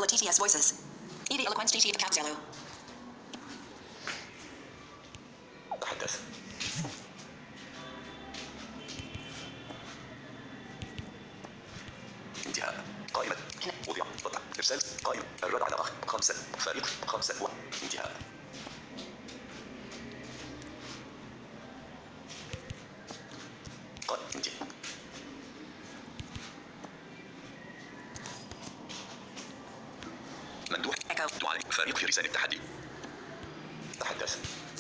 TTS voices. Evie Eloquence GT Capsalo. تحدث انتهاء قائمة وضع وضع إرسال قائمة الرد على أخ خمسة فريق خمسة و انتهاء قائمة انتهاء مندوح Echo. دعاء فريق في رسالة التحدي تحدث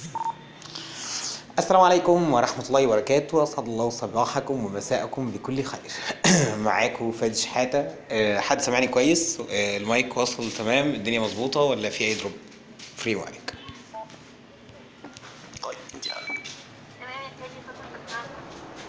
السلام عليكم ورحمة الله وبركاته أسعد الله صباحكم ومساءكم بكل خير معاكم فادي شحاتة آه، حد سامعني كويس آه، المايك واصل تمام الدنيا مظبوطة ولا في أي دروب فري مايك قائمة انتهاء تمام يا فادي صوتك بتاعك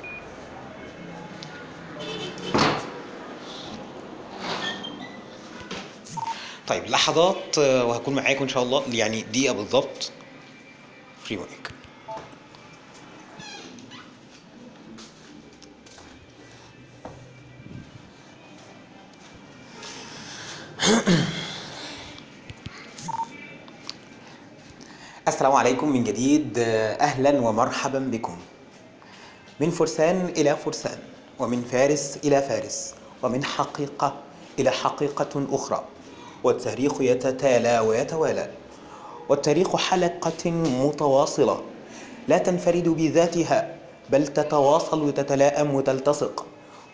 طيب لحظات آه، وهكون معاكم إن شاء الله يعني دقيقة بالظبط فري مايك السلام عليكم من جديد آه، أهلا ومرحبا بكم من فرسان إلى فرسان ومن فارس إلى فارس ومن حقيقة إلى حقيقة أخرى والتاريخ يتتالى ويتوالى والتاريخ حلقة متواصلة لا تنفرد بذاتها بل تتواصل وتتلائم وتلتصق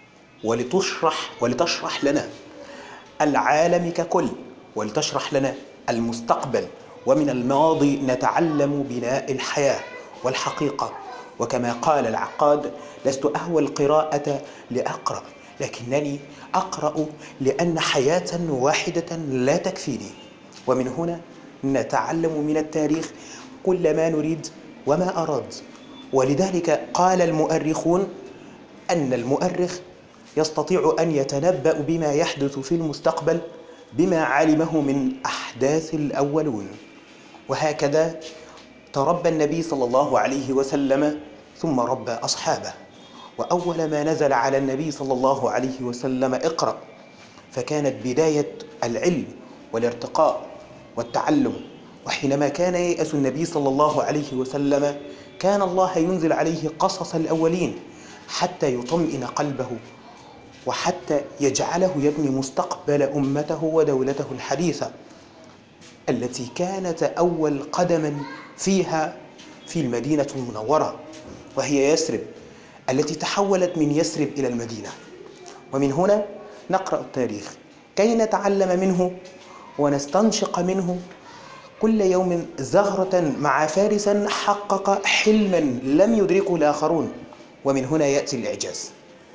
ولتشرح ولتشرح لنا العالم ككل ولتشرح لنا المستقبل ومن الماضي نتعلم بناء الحياة والحقيقة وكما قال العقاد لست أهوى القراءة لأقرأ لكنني أقرأ لأن حياة واحدة لا تكفيني ومن هنا نتعلم من التاريخ كل ما نريد وما أراد ولذلك قال المؤرخون أن المؤرخ يستطيع أن يتنبأ بما يحدث في المستقبل بما علمه من أحداث الأولون وهكذا تربى النبي صلى الله عليه وسلم ثم ربى أصحابه وأول ما نزل على النبي صلى الله عليه وسلم اقرأ فكانت بداية العلم والارتقاء والتعلم وحينما كان ييأس النبي صلى الله عليه وسلم كان الله ينزل عليه قصص الأولين حتى يطمئن قلبه وحتى يجعله يبني مستقبل أمته ودولته الحديثة التي كانت أول قدما فيها في المدينة المنورة وهي يثرب التي تحولت من يثرب إلى المدينة ومن هنا نقرأ التاريخ كي نتعلم منه ونستنشق منه كل يوم زهرة مع فارس حقق حلما لم يدركه الآخرون ومن هنا يأتي الإعجاز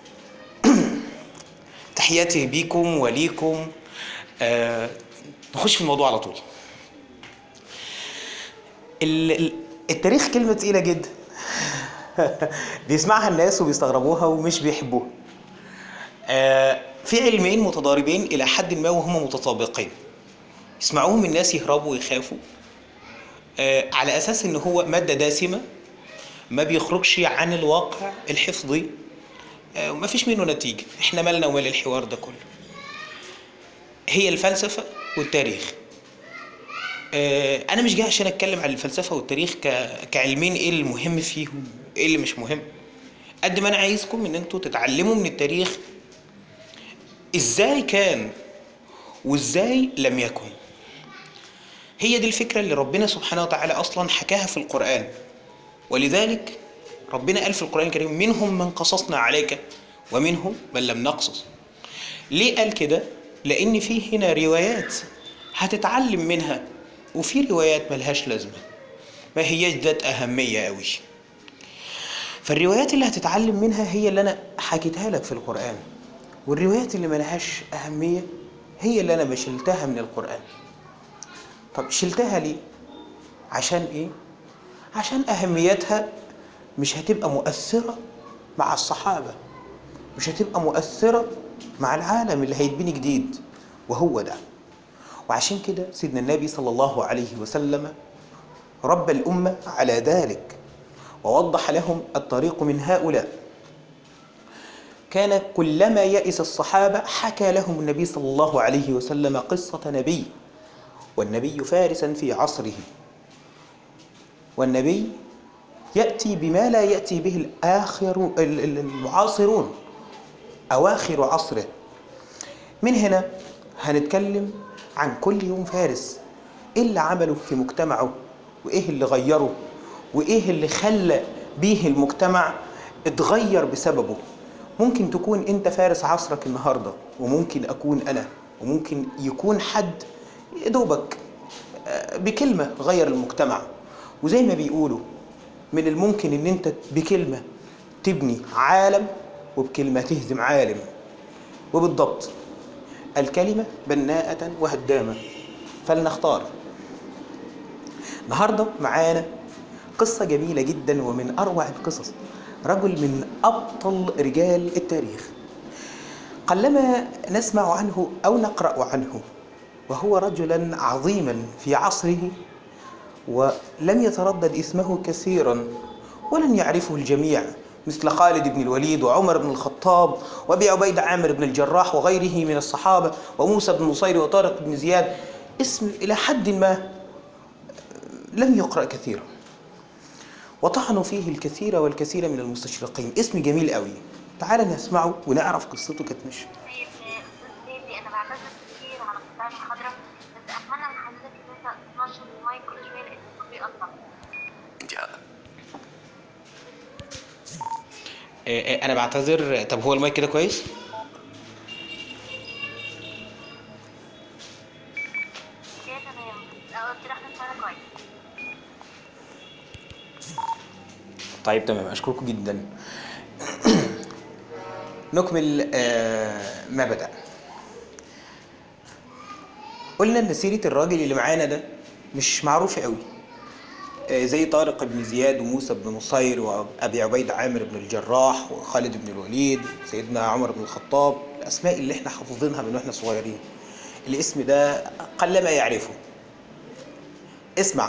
تحياتي بيكم وليكم آه نخش في الموضوع على طول ال- ال- التاريخ كلمة تقيلة جدا بيسمعها الناس وبيستغربوها ومش بيحبوها آه في علمين متضاربين إلى حد ما وهما متطابقين يسمعوهم الناس يهربوا ويخافوا آه على أساس إن هو مادة دسمة ما بيخرجش عن الواقع الحفظي آه وما فيش منه نتيجة احنا مالنا ومال الحوار ده كله هي الفلسفة والتاريخ آه، انا مش جاي عشان اتكلم عن الفلسفه والتاريخ ك... كعلمين ايه المهم فيهم ايه اللي مش مهم قد ما انا عايزكم ان انتوا تتعلموا من التاريخ ازاي كان وازاي لم يكن هي دي الفكره اللي ربنا سبحانه وتعالى اصلا حكاها في القران ولذلك ربنا قال في القران الكريم منهم من قصصنا عليك ومنهم من لم نقصص ليه قال كده لان في هنا روايات هتتعلم منها وفي روايات ملهاش لازمه ما هياش ذات اهميه قوي فالروايات اللي هتتعلم منها هي اللي انا حكيتها لك في القران والروايات اللي ملهاش اهميه هي اللي انا بشلتها من القران طب شلتها ليه عشان ايه عشان اهميتها مش هتبقى مؤثره مع الصحابه مش هتبقى مؤثره مع العالم اللي هيتبني جديد وهو ده وعشان كده سيدنا النبي صلى الله عليه وسلم ربى الامه على ذلك ووضح لهم الطريق من هؤلاء كان كلما يئس الصحابة حكى لهم النبي صلى الله عليه وسلم قصة نبي والنبي فارسا في عصره والنبي يأتي بما لا يأتي به الآخر ال- ال- المعاصرون أواخر عصره من هنا هنتكلم عن كل يوم فارس ايه اللي عمله في مجتمعه وايه اللي غيره وايه اللي خلى بيه المجتمع اتغير بسببه ممكن تكون انت فارس عصرك النهارده وممكن اكون انا وممكن يكون حد يا دوبك آه، بكلمه غير المجتمع وزي ما بيقولوا من الممكن ان انت بكلمه تبني عالم وبكلمه تهزم عالم وبالضبط الكلمة بناءة وهدامة فلنختار النهاردة معانا قصة جميلة جدا ومن أروع القصص رجل من أبطل رجال التاريخ قلما نسمع عنه أو نقرأ عنه وهو رجلا عظيما في عصره ولم يتردد اسمه كثيرا ولن يعرفه الجميع مثل خالد بن الوليد وعمر بن الخطاب وابي عبيده عامر بن الجراح وغيره من الصحابه وموسى بن نصير وطارق بن زياد اسم الى حد ما لم يقرا كثيرا وطعنوا فيه الكثير والكثير من المستشرقين اسم جميل قوي تعال نسمعه ونعرف قصته كانت ماشيه طيب آه، استاذ زيدي انا بعتذر كتير على قطاع المحاضره بس اتمنى من حضرتك ان انت تنشط المايك كل شويه لان الصوت بيقطع انتهاء انا بعتذر طب هو المايك كده كويس كده تمام اه كده احنا سمعنا كويس طيب تمام اشكركم جدا نكمل آه، ما بدأ قلنا ان سيرة الراجل اللي معانا ده مش معروفة قوي آه، زي طارق بن زياد وموسى بن نصير وابي عبيد عامر بن الجراح وخالد بن الوليد سيدنا عمر بن الخطاب الاسماء اللي احنا حافظينها من واحنا صغيرين الاسم ده قلما يعرفه اسمع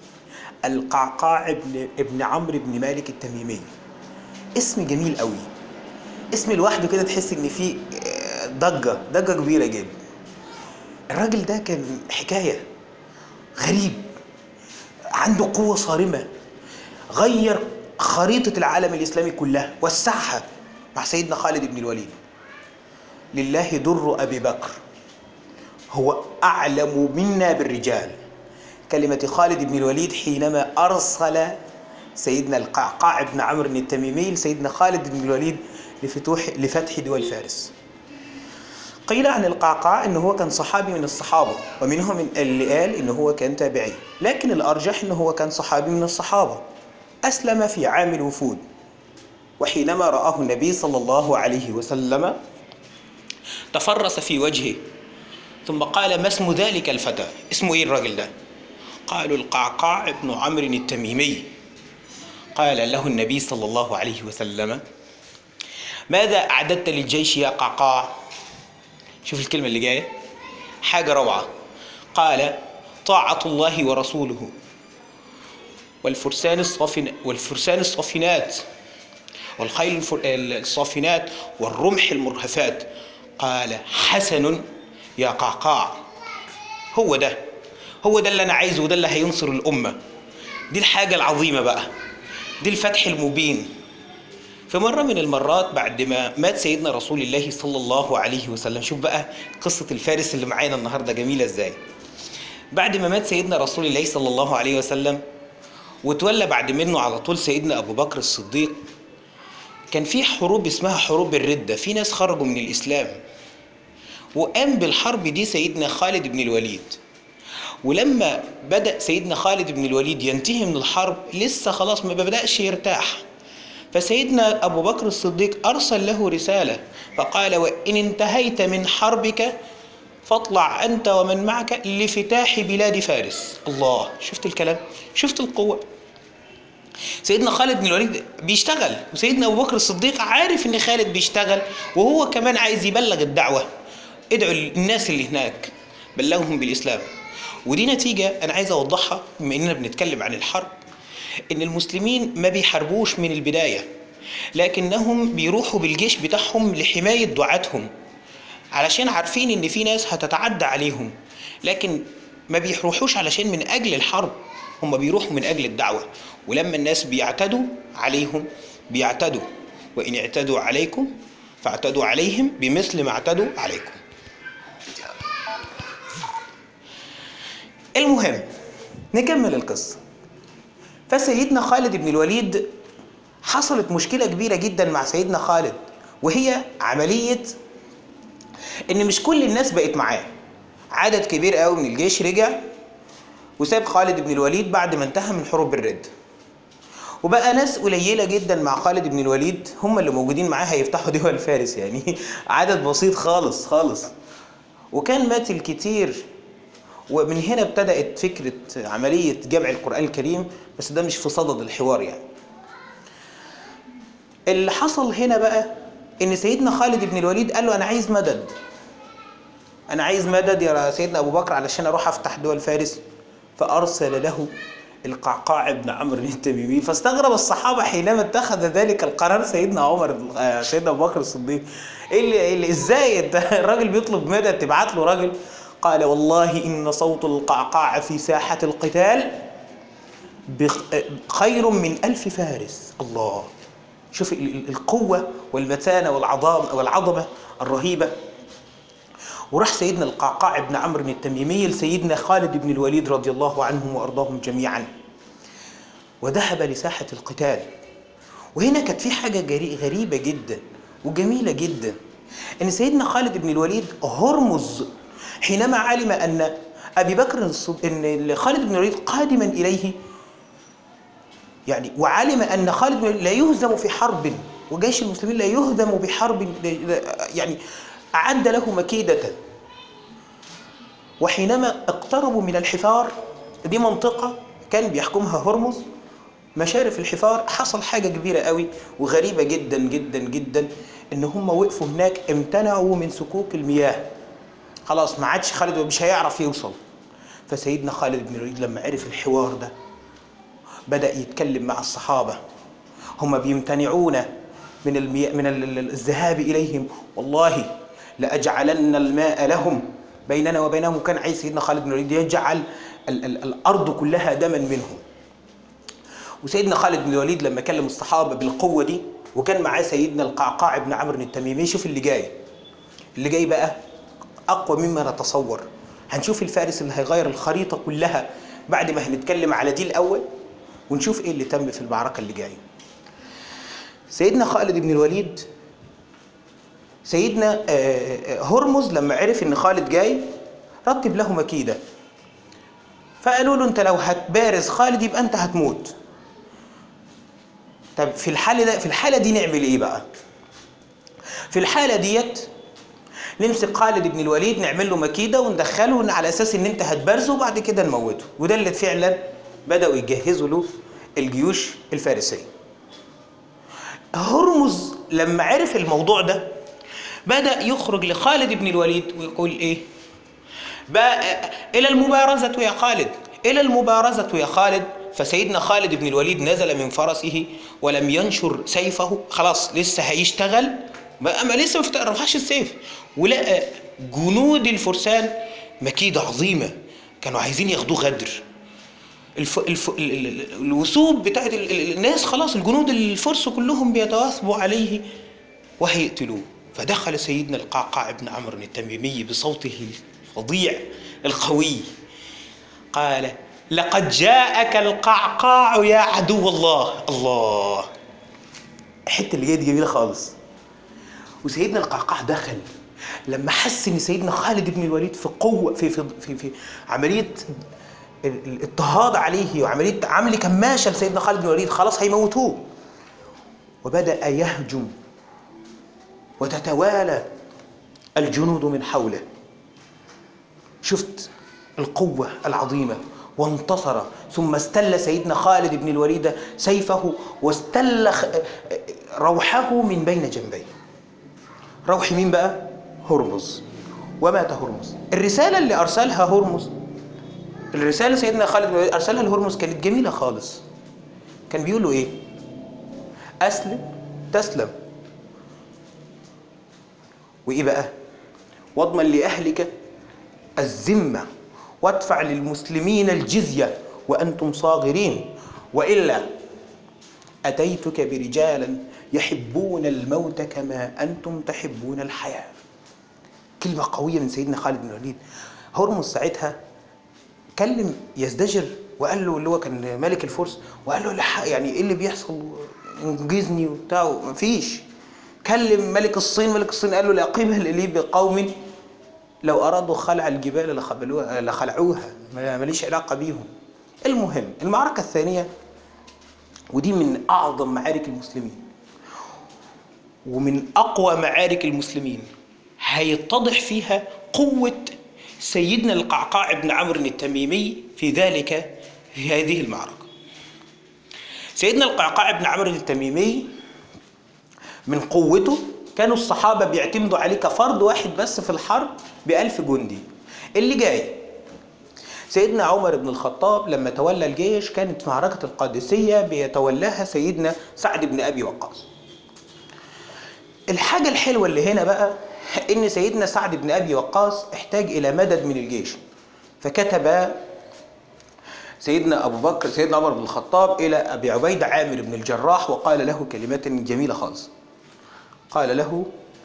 القعقاع ابن ابن عمرو بن مالك التميمي اسم جميل قوي اسم لوحده كده تحس ان فيه آه، ضجه ضجه كبيره جدا الراجل ده كان حكايه غريب عنده قوه صارمه غير خريطه العالم الاسلامي كلها وسعها مع سيدنا خالد بن الوليد لله در ابي بكر هو اعلم منا بالرجال كلمة خالد بن الوليد حينما أرسل سيدنا القعقاع بن عمرو التميمي لسيدنا خالد بن الوليد لفتوح لفتح دول فارس قيل عن القعقاع انه هو كان صحابي من الصحابه ومنهم اللي قال انه هو كان تابعي لكن الارجح انه هو كان صحابي من الصحابه اسلم في عام الوفود وحينما راه النبي صلى الله عليه وسلم تفرس في وجهه ثم قال ما اسم ذلك الفتى اسمه ايه الراجل ده قالوا القعقاع بن عمرو التميمي قال له النبي صلى الله عليه وسلم ماذا أعددت للجيش يا قعقاع شوف الكلمة اللي جاية حاجة روعة قال طاعة الله ورسوله والفرسان الصافن والفرسان الصافنات والخيل الفر- الصافنات والرمح المرهفات قال حسن يا قعقاع هو ده هو ده اللي انا عايزه وده اللي هينصر الامه دي الحاجه العظيمه بقى دي الفتح المبين في مرة من المرات بعد ما مات سيدنا رسول الله صلى الله عليه وسلم شوف بقى قصة الفارس اللي معانا النهاردة جميلة ازاي بعد ما مات سيدنا رسول الله صلى الله عليه وسلم وتولى بعد منه على طول سيدنا أبو بكر الصديق كان في حروب اسمها حروب الردة في ناس خرجوا من الإسلام وقام بالحرب دي سيدنا خالد بن الوليد ولما بدأ سيدنا خالد بن الوليد ينتهي من الحرب لسه خلاص ما بدأش يرتاح فسيدنا أبو بكر الصديق أرسل له رسالة فقال وإن انتهيت من حربك فاطلع أنت ومن معك لفتاح بلاد فارس الله شفت الكلام شفت القوة سيدنا خالد بن الوليد بيشتغل وسيدنا أبو بكر الصديق عارف إن خالد بيشتغل وهو كمان عايز يبلغ الدعوة ادعوا الناس اللي هناك بلغهم بالإسلام ودي نتيجة أنا عايز أوضحها بما إننا بنتكلم عن الحرب إن المسلمين ما بيحاربوش من البداية لكنهم بيروحوا بالجيش بتاعهم لحماية دعاتهم علشان عارفين ان في ناس هتتعدى عليهم لكن ما بيروحوش علشان من اجل الحرب هم بيروحوا من اجل الدعوة ولما الناس بيعتدوا عليهم بيعتدوا وان اعتدوا عليكم فاعتدوا عليهم بمثل ما اعتدوا عليكم انتهاء المهم نكمل القصة فسيدنا خالد بن الوليد حصلت مشكلة كبيرة جدا مع سيدنا خالد وهي عملية ان مش كل الناس بقت معاه عدد كبير قوي من الجيش رجع وساب خالد بن الوليد بعد ما انتهى من حروب الرد وبقى ناس قليله جدا مع خالد بن الوليد هم اللي موجودين معاه هيفتحوا دول فارس يعني عدد بسيط خالص خالص وكان مات الكتير ومن هنا ابتدأت فكرة عملية جمع القرآن الكريم بس ده مش في صدد الحوار يعني اللي حصل هنا بقى ان سيدنا خالد بن الوليد قال له انا عايز مدد انا عايز مدد يا سيدنا ابو بكر علشان اروح افتح دول فارس فارسل له القعقاع بن عمرو التميمي فاستغرب الصحابه حينما اتخذ ذلك القرار سيدنا عمر آه، سيدنا ابو بكر الصديق ايه اللي, إيه اللي ازاي انت الراجل بيطلب مدد تبعت له راجل قال والله ان صوت القعقاع في ساحه القتال بخ- خير من ألف فارس الله شوف ال- ال- القوة والمتانة والعظام والعظمة الرهيبة وراح سيدنا القعقاع بن عمرو التميمي لسيدنا خالد بن الوليد رضي الله عنهم وأرضاهم جميعا وذهب لساحة القتال وهنا كانت في حاجة جري- غريبة جدا وجميلة جدا ان سيدنا خالد بن الوليد هرمز حينما علم ان ابي بكر الصد- ان خالد بن الوليد قادما اليه يعني وعلم ان خالد بن الوليد لا يهزم في حرب وجيش المسلمين لا يهزم بحرب يعني اعد له مكيده وحينما اقتربوا من الحفار دي منطقه كان بيحكمها هرمز مشارف الحفار حصل حاجة كبيرة قوي وغريبة جدا جدا جدا ان هم وقفوا هناك امتنعوا من سكوك المياه خلاص ما عادش خالد مش هيعرف يوصل فسيدنا خالد بن الوليد لما عرف الحوار ده بدأ يتكلم مع الصحابة هم بيمتنعون من المياه من ال- ال- الذهاب إليهم والله لأجعلن الماء لهم بيننا وبينهم وكان عايز سيدنا خالد بن الوليد يجعل ال- ال- الأرض كلها دما منهم وسيدنا خالد بن الوليد لما كلم الصحابه بالقوه دي وكان معاه سيدنا القعقاع بن عمرو التميمي شوف اللي جاي اللي جاي بقى اقوى مما نتصور هنشوف الفارس اللي هيغير الخريطه كلها بعد ما هنتكلم على دي الاول ونشوف ايه اللي تم في المعركه اللي جايه سيدنا خالد بن الوليد سيدنا آه، آه، هرمز لما عرف ان خالد جاي رتب له مكيده فقالوا له انت لو هتبارز خالد يبقى انت هتموت طب في الحالة ده في الحالة دي نعمل ايه بقى؟ في الحالة ديت نمسك خالد بن الوليد نعمل له مكيدة وندخله على اساس ان انت هتبارزه وبعد كده نموته وده اللي فعلا بدأوا يجهزوا له الجيوش الفارسية. هرمز لما عرف الموضوع ده بدأ يخرج لخالد بن الوليد ويقول ايه؟ بقى إلى المبارزة يا خالد إلى المبارزة يا خالد فسيدنا خالد بن الوليد نزل من فرسه ولم ينشر سيفه خلاص لسه هيشتغل ما ما لسه ما رفعش السيف ولقى جنود الفرسان مكيدة عظيمة كانوا عايزين ياخدوه غدر الف... الف... ال- ال- ال- الوثوب بتاعت ال- ال- الناس خلاص الجنود الفرس كلهم بيتواثبوا عليه وهيقتلوه فدخل سيدنا القعقاع بن عمرو التميمي بصوته الفظيع القوي قال لقد جاءك القعقاع يا عدو الله الله الحته اللي جايه دي جميله خالص وسيدنا القعقاع دخل لما حس ان سيدنا خالد بن الوليد في قوه في في في, في عمليه ال- الاضطهاد عليه وعمليه عمل كماشه لسيدنا خالد بن الوليد خلاص هيموتوه وبدا يهجم وتتوالى الجنود من حوله شفت القوة العظيمة وانتصر ثم استل سيدنا خالد بن الوليد سيفه واستل خ- روحه من بين جنبيه روح مين بقى؟ هرمز ومات هرمز الرسالة اللي أرسلها هرمز الرسالة سيدنا خالد بن الوليد أرسلها لهرمز كانت جميلة خالص كان بيقول له إيه؟ أسلم تسلم وايه بقى واضمن لاهلك الذمه وادفع للمسلمين الجزيه وانتم صاغرين والا اتيتك برجالا يحبون الموت كما انتم تحبون الحياه كلمه قويه من سيدنا خالد بن الوليد هرمز ساعتها كلم يزدجر وقال له اللي هو كان ملك الفرس وقال له لح يعني ايه اللي بيحصل انجزني وبتاع مفيش كلم ملك الصين ملك الصين قال له لا قبل لي بقوم لو ارادوا خلع الجبال لخبلوها لخلعوها ما- ماليش علاقه بيهم المهم المعركه الثانيه ودي من اعظم معارك المسلمين ومن اقوى معارك المسلمين هيتضح فيها قوه سيدنا القعقاع بن عمرو التميمي في ذلك في هذه المعركه سيدنا القعقاع بن عمرو التميمي من قوته كانوا الصحابه بيعتمدوا عليه كفرد واحد بس في الحرب بألف جندي اللي جاي سيدنا عمر بن الخطاب لما تولى الجيش كانت معركة القادسية بيتولاها سيدنا سعد بن أبي وقاص الحاجة الحلوة اللي هنا بقى إن سيدنا سعد بن أبي وقاص احتاج إلى مدد من الجيش فكتب سيدنا أبو بكر سيدنا عمر بن الخطاب إلى أبي عبيدة عامر بن الجراح وقال له كلمات جميلة خالص قال له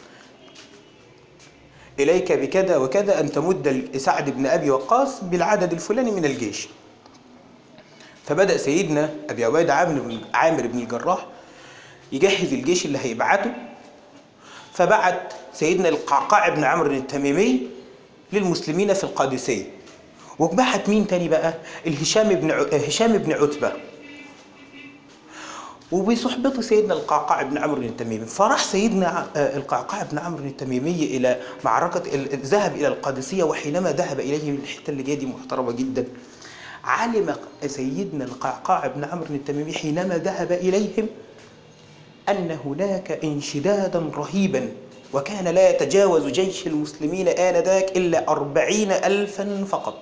إليك بكذا وكذا أن تمد سعد بن أبي وقاص بالعدد الفلاني من الجيش فبدأ سيدنا أبي عبيدة عامر بن عامر بن الجراح يجهز الجيش اللي هيبعته فبعت سيدنا القعقاع بن عمرو التميمي للمسلمين في القادسية وبعت مين تاني بقى الهشام بن ع... هشام بن عتبة وبصحبته سيدنا القعقاع بن عمرو التميمي فراح سيدنا آه، القعقاع بن عمرو التميمي الى معركه ال- ذهب الى القادسيه وحينما ذهب اليه من الحته اللي جايه دي محترمه جدا علم سيدنا القعقاع بن عمرو التميمي حينما ذهب اليهم ان هناك انشدادا رهيبا وكان لا يتجاوز جيش المسلمين آنذاك إلا أربعين ألفا فقط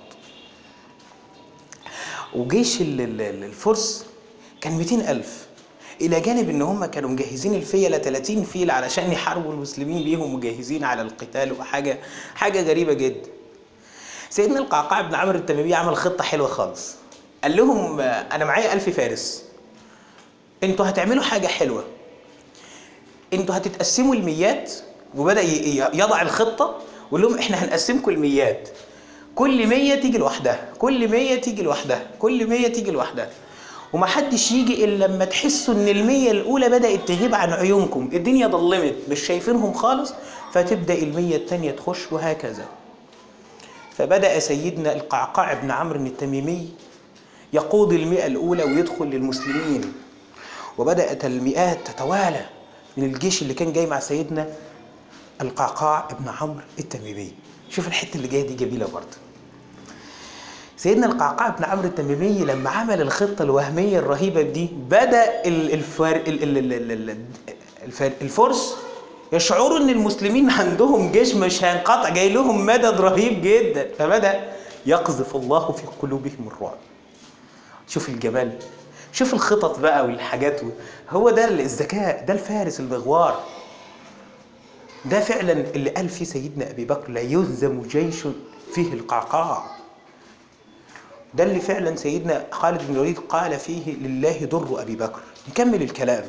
وجيش ال- ال- ال- الفرس كان 200 ألف إلى جانب إن هم كانوا مجهزين الفيلة 30 فيل علشان يحاربوا المسلمين بيهم مجهزين على القتال وحاجة حاجة غريبة جدا سيدنا القعقاع بن عمرو التميمي عمل خطة حلوة خالص قال لهم آه، أنا معايا ألف فارس انتوا هتعملوا حاجة حلوة انتوا هتتقسموا الميات وبدأ ي- ي- يضع الخطة ويقول لهم احنا هنقسمكم الميات كل مية تيجي لوحدها كل مية تيجي لوحدها كل مية تيجي لوحدها ومحدش يجي الا لما تحسوا ان المية الاولى بدأت تغيب عن عيونكم الدنيا ضلمت مش شايفينهم خالص فتبدأ المية التانية تخش وهكذا فبدأ سيدنا القعقاع بن عمرو التميمي يقود المئة الأولى ويدخل للمسلمين وبدأت المئات تتوالى من الجيش اللي كان جاي مع سيدنا القعقاع بن عمرو التميمي شوف الحتة اللي جاية دي جميلة برضه سيدنا القعقاع بن عمرو التميمي لما عمل الخطة الوهمية الرهيبة دي بدأ ال- الفار ال- ال- ال- ال- ال- الفار- الفرس يشعروا ان المسلمين عندهم جيش مش هينقطع جاي لهم مدد رهيب جدا فبدأ يقذف الله في قلوبهم الرعب شوف الجمال شوف الخطط بقى والحاجات و- هو ده الذكاء ده الفارس المغوار ده فعلا اللي قال فيه سيدنا ابي بكر لا يهزم جيش فيه القعقاع ده اللي فعلا سيدنا خالد بن الوليد قال فيه لله ضر ابي بكر نكمل الكلام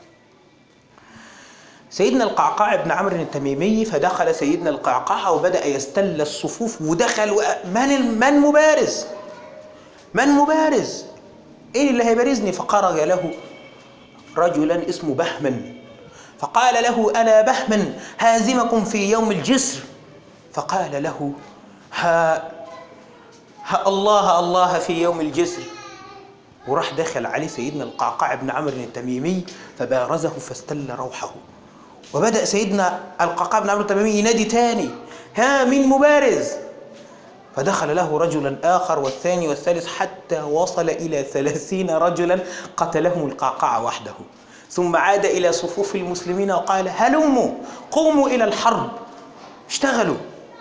سيدنا القعقاع بن عمرو التميمي فدخل سيدنا القعقاع وبدا يستل الصفوف ودخل وق- من الم- من مبارز من مبارز ايه اللي هيبارزني فخرج له رجلا اسمه بهمن فقال له انا بهمن هازمكم في يوم الجسر فقال له ها, ها الله الله في يوم الجسر وراح دخل عليه سيدنا القعقاع بن عمرو التميمي فبارزه فاستل روحه وبدأ سيدنا القعقاع بن عمرو التميمي ينادي تاني ها مين مبارز فدخل له رجلا آخر والثاني والثالث حتى وصل إلى ثلاثين رجلا قتلهم القعقاع وحده ثم عاد إلى صفوف المسلمين وقال هلموا قوموا إلى الحرب اشتغلوا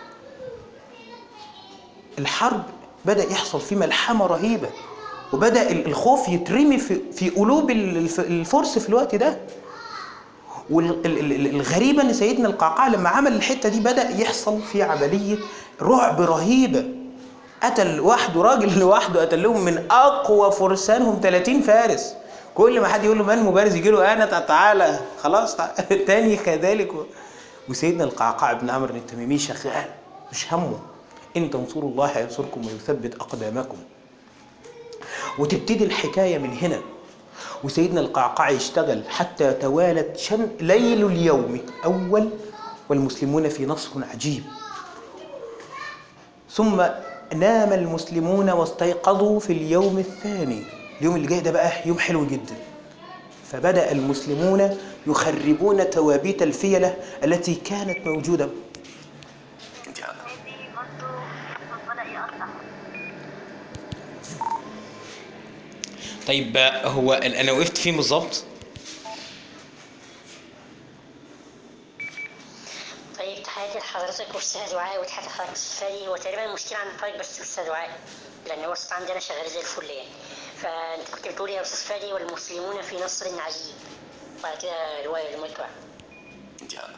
الحرب بدأ يحصل فيه ملحمة رهيبة وبدأ الخوف يترمي في, في قلوب الف- الفرس في الوقت ده والغريبة ان سيدنا القعقاع لما عمل الحتة دي بدأ يحصل في عملية رعب رهيبة قتل وحده راجل لوحده قتلهم من اقوى فرسانهم 30 فارس كل ما حد يقول له من مبارز يجي له انا تع- تعالى خلاص تع- تاني كذلك و- وسيدنا القعقاع بن عمرو التميمي شغال مش همه ان تنصروا الله ينصركم ويثبت اقدامكم وتبتدي الحكايه من هنا وسيدنا القعقاع يشتغل حتى توالت شم ليل اليوم اول والمسلمون في نصر عجيب ثم نام المسلمون واستيقظوا في اليوم الثاني اليوم اللي جاي ده بقى يوم حلو جدا فبدأ المسلمون يخربون توابيت الفيلة التي كانت موجودة انتهاء هادي برضه بدأ يقطع طيب هو انا وقفت فين بالظبط طيب تحياتي لحضرتك واستاذ دعاء وتحياتي لحضرتك استاذ فادي وتقريبا المشكله عند حضرتك بس استاذ دعاء لان هو الصوت عندي انا شغال زي الفل يعني فانت كنت بتقول يا استاذ فادي والمسلمون في نصر عجيب وبعد كده روايه المايك بقى انتهاء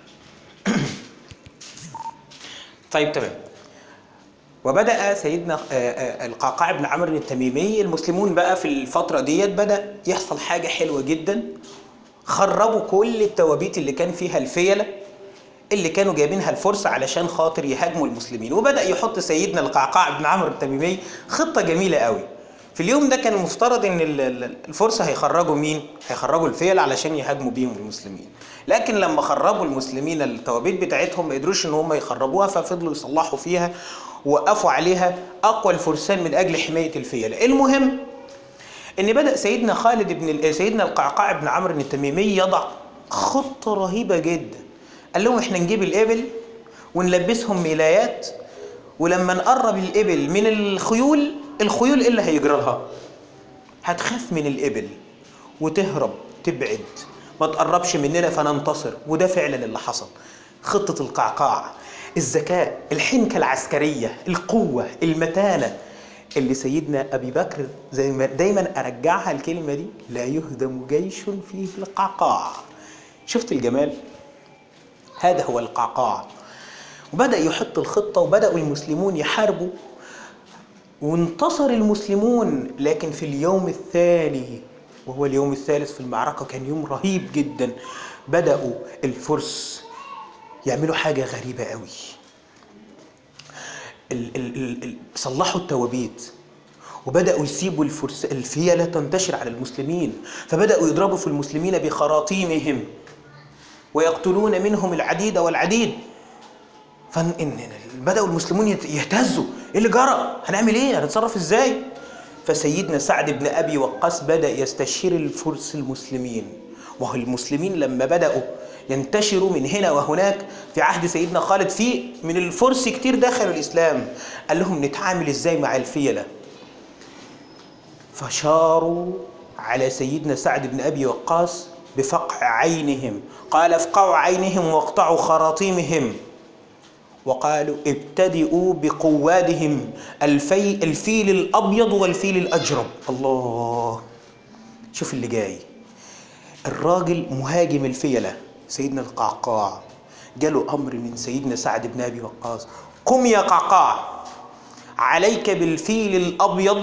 طيب تمام وبدأ سيدنا آه، آه، القعقاع بن عمرو التميمي المسلمون بقى في الفترة ديت بدأ يحصل حاجة حلوة جدا خربوا كل التوابيت اللي كان فيها الفيلة اللي كانوا جايبينها الفرس علشان خاطر يهاجموا المسلمين وبدأ يحط سيدنا القعقاع بن عمرو التميمي خطة جميلة قوي في اليوم ده كان المفترض ان ال- ال- الفرس هيخرجوا مين؟ هيخرجوا الفيل علشان يهاجموا بيهم المسلمين لكن لما خربوا المسلمين التوابيت بتاعتهم ما قدروش ان هم يخربوها ففضلوا يصلحوا فيها ووقفوا عليها اقوى الفرسان من اجل حماية الفيلة المهم ان بدا سيدنا خالد بن ال- سيدنا القعقاع بن عمرو التميمي يضع خطه رهيبه جدا قال لهم احنا نجيب الابل ونلبسهم ميلايات ولما نقرب الابل من الخيول الخيول ايه اللي هيجرى لها هتخاف من الابل وتهرب تبعد ما تقربش مننا فننتصر وده فعلا اللي حصل خطة القعقاع الذكاء الحنكة العسكرية القوة المتانة اللي سيدنا أبي بكر زي ما دايما أرجعها الكلمة دي لا يهدم جيش فيه القعقاع شفت الجمال هذا هو القعقاع وبدأ يحط الخطة وبدأوا المسلمون يحاربوا وانتصر المسلمون لكن في اليوم الثاني وهو اليوم الثالث في المعركة كان يوم رهيب جدا بدأوا الفرس يعملوا حاجة غريبة قوي ال ال ال ال صلحوا التوابيت وبدأوا يسيبوا الفرس الفيلة تنتشر على المسلمين فبدأوا يضربوا في المسلمين بخراطيمهم ويقتلون منهم العديد والعديد فن إن إن- بدأوا المسلمون يت- يهتزوا ايه اللي جرى هنعمل ايه هنتصرف ازاي فسيدنا سعد بن ابي وقاص بدا يستشير الفرس المسلمين وهو المسلمين لما بداوا ينتشروا من هنا وهناك في عهد سيدنا خالد في من الفرس كتير دخلوا الاسلام قال لهم نتعامل ازاي مع الفيله فشاروا على سيدنا سعد بن ابي وقاص بفقع عينهم قال افقعوا عينهم واقطعوا خراطيمهم وقالوا ابتدئوا بقوادهم الفي الفيل الابيض والفيل الاجرب الله شوف اللي جاي الراجل مهاجم الفيلة سيدنا القعقاع جاله امر من سيدنا سعد بن ابي وقاص قم يا قعقاع عليك بالفيل الابيض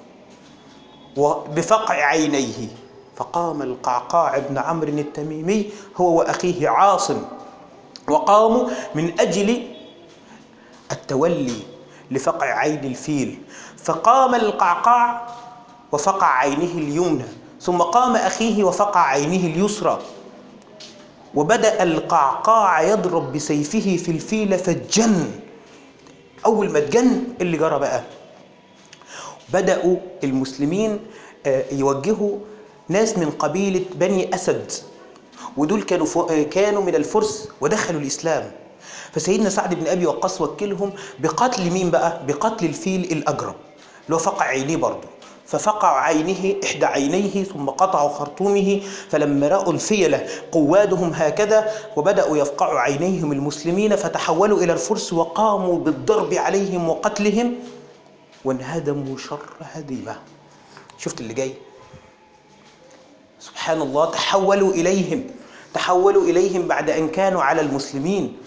وبفقع عينيه فقام القعقاع بن عمرو التميمي هو واخيه عاصم وقاموا من اجل التولي لفقع عين الفيل فقام القعقاع وفقع عينه اليمنى ثم قام اخيه وفقع عينه اليسرى وبدا القعقاع يضرب بسيفه في الفيل فاتجن اول ما اتجن اللي جرى بقى بداوا المسلمين آه، يوجهوا ناس من قبيله بني اسد ودول كانوا فو- آه، كانوا من الفرس ودخلوا الاسلام فسيدنا سعد بن ابي وقاص وكلهم بقتل مين بقى بقتل الفيل الاجرب اللي هو فقع عينيه برضه ففقعوا عينه احدى عينيه ثم قطعوا خرطومه فلما راوا الفيله قوادهم هكذا وبداوا يفقعوا عينيهم المسلمين فتحولوا الى الفرس وقاموا بالضرب عليهم وقتلهم وانهدموا شر هديمه شفت اللي جاي سبحان الله تحولوا إليهم تحولوا إليهم بعد أن كانوا على المسلمين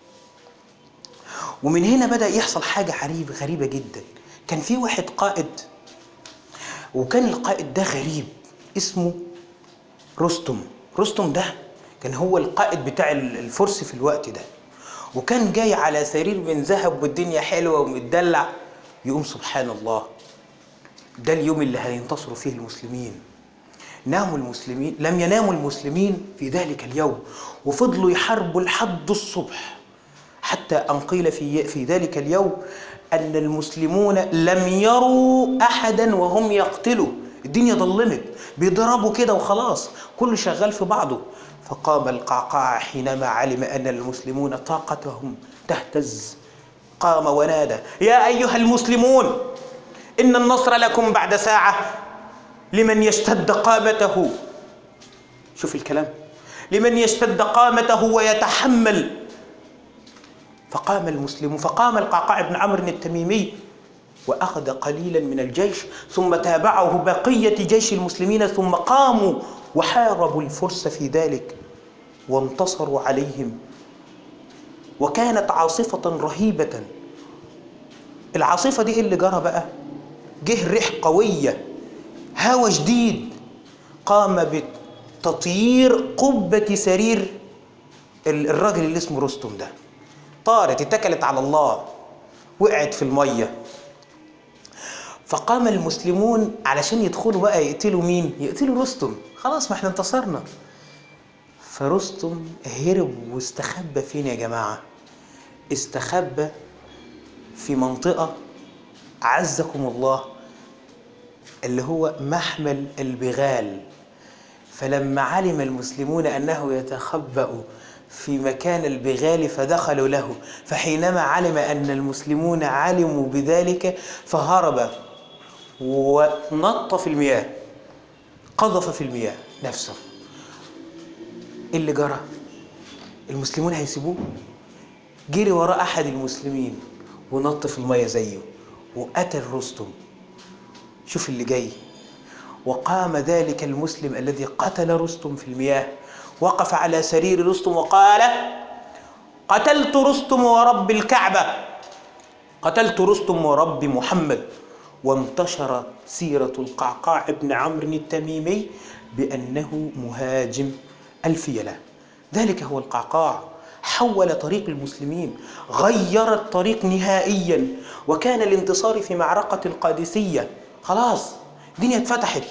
ومن هنا بدأ يحصل حاجة غريبة غريبة جدا كان في واحد قائد وكان القائد ده غريب اسمه رستم رستم ده كان هو القائد بتاع الفرس في الوقت ده وكان جاي على سرير من ذهب والدنيا حلوة ومتدلع يقوم سبحان الله ده اليوم اللي هينتصروا فيه المسلمين ناموا المسلمين لم يناموا المسلمين في ذلك اليوم وفضلوا يحاربوا لحد الصبح حتى أن قيل في في ذلك اليوم أن المسلمون لم يروا أحدا وهم يقتلوا الدنيا ظلمت بيضربوا كده وخلاص كله شغال في بعضه فقام القعقاع حينما علم أن المسلمون طاقتهم تهتز قام ونادى يا أيها المسلمون إن النصر لكم بعد ساعة لمن يشتد قامته شوف الكلام لمن يشتد قامته ويتحمل فقام المسلمون فقام القعقاع بن عمرو التميمي واخذ قليلا من الجيش ثم تابعه بقيه جيش المسلمين ثم قاموا وحاربوا الفرس في ذلك وانتصروا عليهم وكانت عاصفه رهيبه العاصفه دي إيه اللي جرى بقى جه ريح قويه هوا شديد قام بتطيير قبه سرير الراجل اللي اسمه رستم ده طارت اتكلت على الله وقعت في الميه فقام المسلمون علشان يدخلوا بقى يقتلوا مين يقتلوا رستم خلاص ما احنا انتصرنا فرستم هرب واستخبى فين يا جماعه استخبى في منطقه عزكم الله اللي هو محمل البغال فلما علم المسلمون انه يتخبأ في مكان البغال فدخلوا له فحينما علم ان المسلمون علموا بذلك فهرب ونط في المياه قذف في المياه نفسه ايه اللي جرى المسلمون هيسيبوه جري وراء احد المسلمين ونط في المياه زيه وقتل رستم شوف اللي جاي وقام ذلك المسلم الذي قتل رستم في المياه وقف على سرير رستم وقال قتلت رستم ورب الكعبة قتلت رستم ورب محمد وانتشر سيرة القعقاع بن عمرو التميمي بأنه مهاجم الفيلة ذلك هو القعقاع حول طريق المسلمين غير الطريق نهائيا وكان الانتصار في معركة القادسية خلاص الدنيا اتفتحت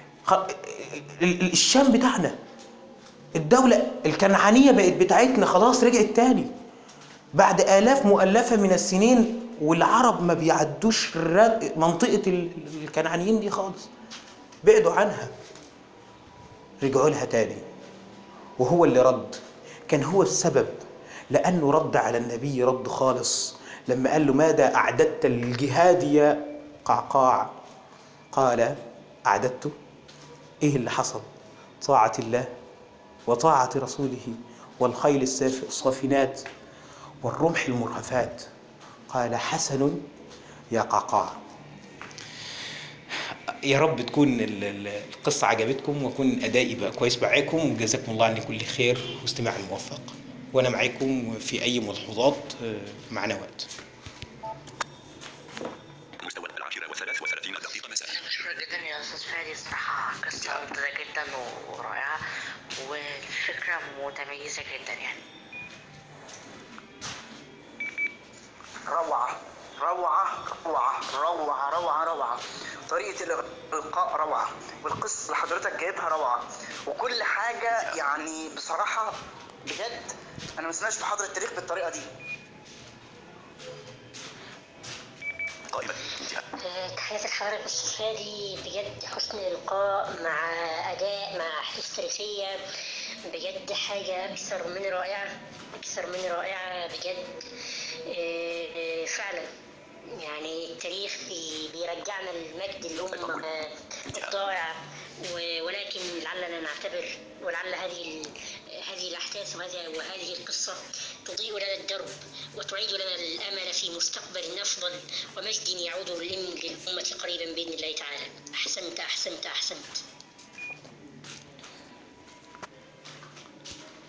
الشام بتاعنا الدولة الكنعانية بقت بتاعتنا خلاص رجعت تاني بعد آلاف مؤلفة من السنين والعرب ما بيعدوش منطقة الكنعانيين دي خالص بعدوا عنها رجعوا لها تاني وهو اللي رد كان هو السبب لأنه رد على النبي رد خالص لما قال له ماذا أعددت للجهاد يا قعقاع قال أعددت إيه اللي حصل طاعة الله وطاعة رسوله والخيل الصافنات والرمح المرهفات قال حسن يا قعقاع يا رب تكون القصة عجبتكم ويكون أدائي بقى كويس معاكم وجزاكم الله عني كل خير واستماع موفق وأنا معاكم في أي ملحوظات معنا وقت مستوى العاشرة وثلاث وثلاثين دقيقة مساء أنا بشكرك جدا يا أستاذ فادي الصراحة قصة ممتازة جدا ورائعة والفكرة متميزة جدا يعني روعة روعة روعة روعة روعة روعة طريقة الإلقاء روعة والقصة اللي حضرتك جايبها روعة وكل حاجة يعني بصراحة بجد أنا ما سمعتش محاضرة التاريخ بالطريقة دي قائمة انتهاء آه، تحياتي لحضرتك أستاذ فادي بجد حسن إلقاء مع أداء مع أحداث تاريخية بجد حاجة أكثر من رائعة أكثر من رائعة بجد آه، آه، فعلا يعني التاريخ بي- بيرجعنا لمجد الأمة آه، الضائع و- ولكن لعلنا نعتبر ولعل هذه ال- هذه الأحداث وهذه وهذه القصة تضيء لنا الدرب وتعيد لنا الأمل في مستقبل أفضل ومجد يعود للأم- للأمة قريبا بإذن الله تعالى أحسنت أحسنت أحسنت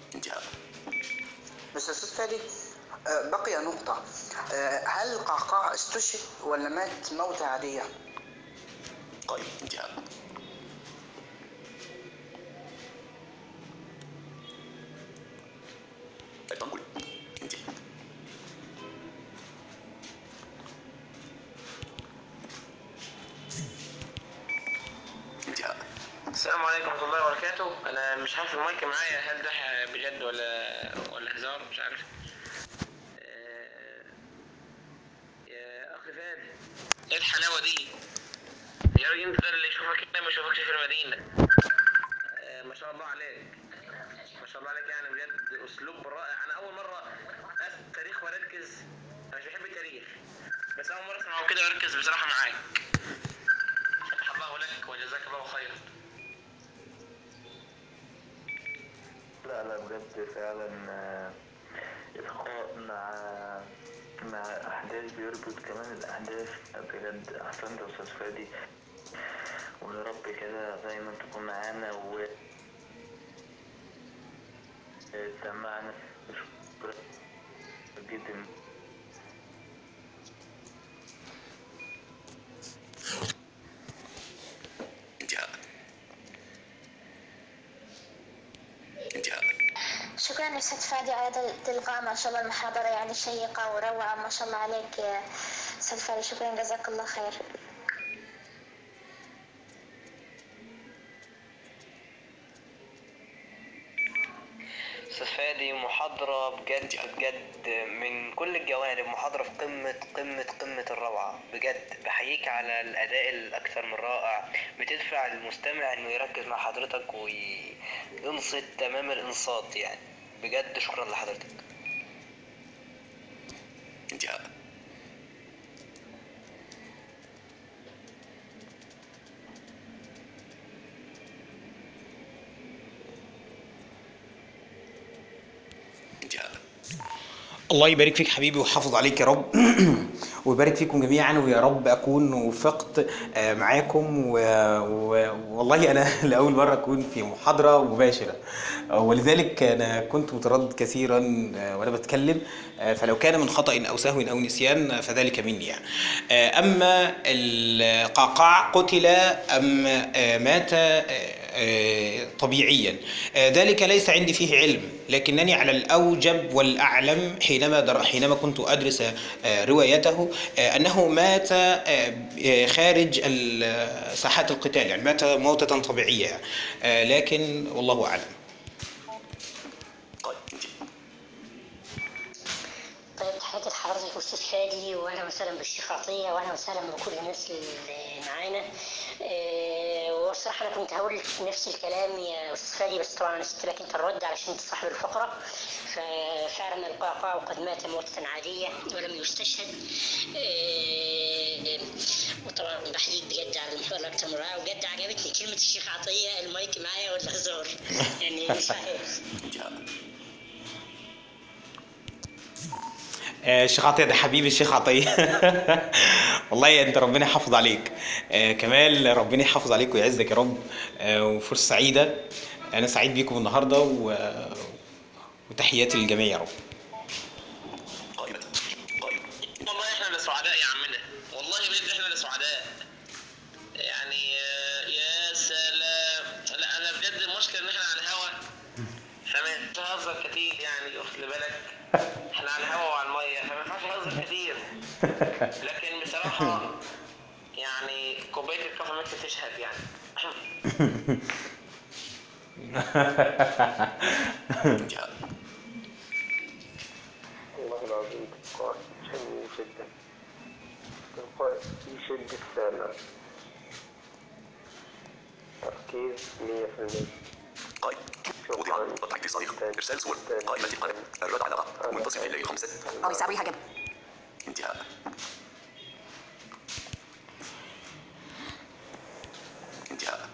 بس يا استاذ فادي آه، بقي نقطة آه، هل القعقاع استشهد ولا مات موتة عادية؟ قائم انتهاء التنقل انتهى انتهاء السلام عليكم ورحمة الله وبركاته أنا مش عارف المايك معايا هل ده بجد ولا ولا هزار مش عارف آه، يا أخ فادي إيه الحلاوة دي؟ يا راجل أنت ده اللي يشوفك هنا ما يشوفكش في المدينة آه، ما شاء الله عليك ما شاء الله عليك يعني بجد أسلوب رائع أنا أول مرة أسمع التاريخ وأركز أنا مش بحب التاريخ بس أول مرة أسمعه كده وأركز بصراحة معاك فتح الله لك وجزاك الله خيرا لا لا بجد فعلا آه، إلقاء مع مع أحداث بيربط كمان الأحداث بجد أحسنت يا أستاذ فادي ويا رب كده دايما تكون معانا و سمعنا شكرا جدا انتهاء انتهاء شكرا يا استاذ فادي على هذا الإلقاء ما شاء الله المحاضرة يعني شيقة وروعة ما شاء الله عليك يا استاذ فادي شكرا جزاك الله خير استاذ فادي محاضرة بجد بجد من كل الجوانب محاضرة في قمة قمة قمة الروعة بجد بحييك على الأداء الأكثر من رائع بتدفع المستمع إنه يركز مع حضرتك وينصت تمام الإنصات يعني بجد شكرا لحضرتك انتهاء انتهاء الله يبارك فيك حبيبي ويحافظ عليك يا رب ويبارك فيكم جميعا ويا رب اكون وفقت آه، معاكم و... و... والله انا لاول مره اكون في محاضره مباشره آه، ولذلك انا كنت متردد كثيرا آه، وانا بتكلم آه، فلو كان من خطا او سهو او نسيان آه، فذلك مني يعني آه، اما القعقاع قتل ام آه، مات آه، آه، طبيعيا آه، ذلك ليس عندي فيه علم لكنني على الأوجب والأعلم حينما در حينما كنت أدرس آه، روايته آه، أنه مات آه، آه، خارج ال- ساحات القتال يعني مات موتة طبيعية يعني. آه، لكن والله أعلم قائم انتهاء طيب تحياتي لحضرتك استاذ فادي واهلا وسهلا بالشيخ عطيه واهلا وسهلا بكل الناس اللي معانا إيه، والصراحه انا كنت هقول نفس الكلام يا استاذ فادي بس طبعا انا سبت لك انت الرد علشان انت صاحب الفقره ففعلا القعقاع قد مات موتة عاديه ولم يستشهد إيه، وطبعا بحييك بجد على المحاضره اكتر من رائعه وبجد عجبتني كلمه الشيخ عطيه المايك معايا ولا هزار يعني مش عارف انتهاء آه، الشيخ عطية ده حبيبي الشيخ عطية والله انت ربنا يحافظ عليك آه، كمال ربنا يحافظ عليك ويعزك يا رب آه، وفرصة سعيدة انا سعيد بيكم النهارده و... وتحياتي للجميع يا رب قائمة قائم والله احنا اللي سعداء يا عمنا والله بجد احنا اللي سعداء يعني آه، يا سلام لا انا بجد المشكله ان احنا على الهوا فما ينفعش اهزر كتير يعني واخد لي بالك احنا على الهوا وعلى الميه فما ينفعش اهزر كتير لكن بصراحه يعني كوبايه الكافي ميكس تشهد يعني انتهاء والله العظيم لقاء شيق جدا لقاء يشد السامع تركيز مية في المية قائم وضع قطع صديق ارسال صور قائمة القلم الرد على بعض منتصف الليل خمسة أو يساوي حاجة انتهاء انتهاء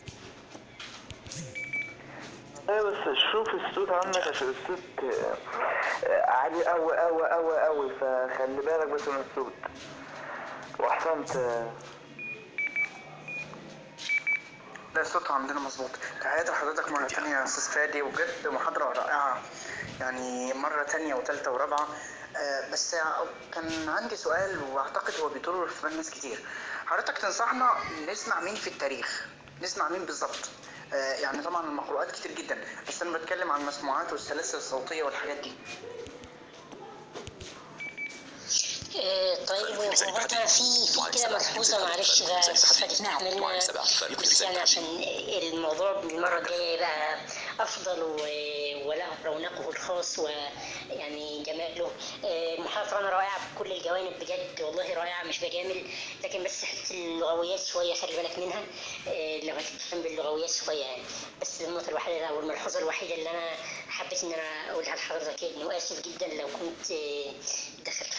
ايوه بس شوف الصوت عندك عشان الصوت آه، آه، عالي قوي قوي قوي قوي فخلي بالك بس من الصوت واحسنت آه، لا الصوت عندنا مظبوط تحياتي لحضرتك مرة تانية يا أستاذ فادي وبجد محاضرة رائعة يعني مرة تانية وتالتة ورابعة آه، بس كان عندي سؤال واعتقد هو بيدور في بال ناس كتير حضرتك تنصحنا نسمع مين في التاريخ نسمع مين بالظبط آه، يعني طبعا المقروءات كتير جدا بس انا بتكلم عن المسموعات والسلاسل الصوتية والحاجات دي آه، طيب هو نساء برضه التحدي. في في دعاء كده السبع. ملحوظة نساء معلش التحدي. بقى نساء التحدي. فتستحملنا دعاء السبع. فريق بس نساء يعني التحدي. عشان الموضوع المرة الجاية يبقى أفضل و- وله رونقه الخاص ويعني جماله آه، المحاضرة أنا رائعة بكل الجوانب بجد والله رائعة مش بجامل لكن بس حتة اللغويات شوية خلي بالك منها آه، لو هتفهم باللغويات شوية يعني بس النقطة الوحيدة أو الملحوظة الوحيدة اللي أنا حبيت إن أنا أقولها لحضرتك إنه آسف جدا لو كنت آه، دخلت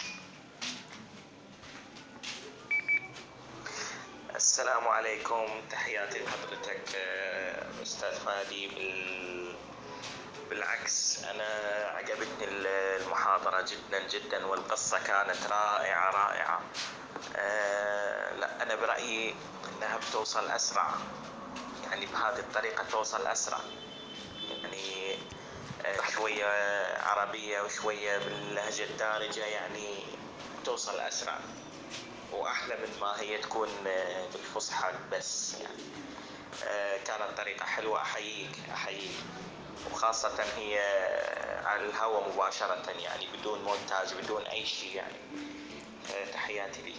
السلام عليكم تحياتي لحضرتك آه، أستاذ فادي بال... بالعكس أنا عجبتني ال- المحاضرة جدا جدا والقصة كانت رائعة رائعة آه، لا أنا برأيي أنها بتوصل أسرع يعني بهذه الطريقة توصل أسرع يعني آه، شوية عربية وشوية باللهجة الدارجة يعني توصل أسرع واحلى من ما هي تكون آه، بالفصحى بس يعني آه، كانت طريقة حلوة احييك احييك وخاصة هي آه، على الهواء مباشرة يعني بدون مونتاج بدون اي شيء يعني آه، تحياتي ليك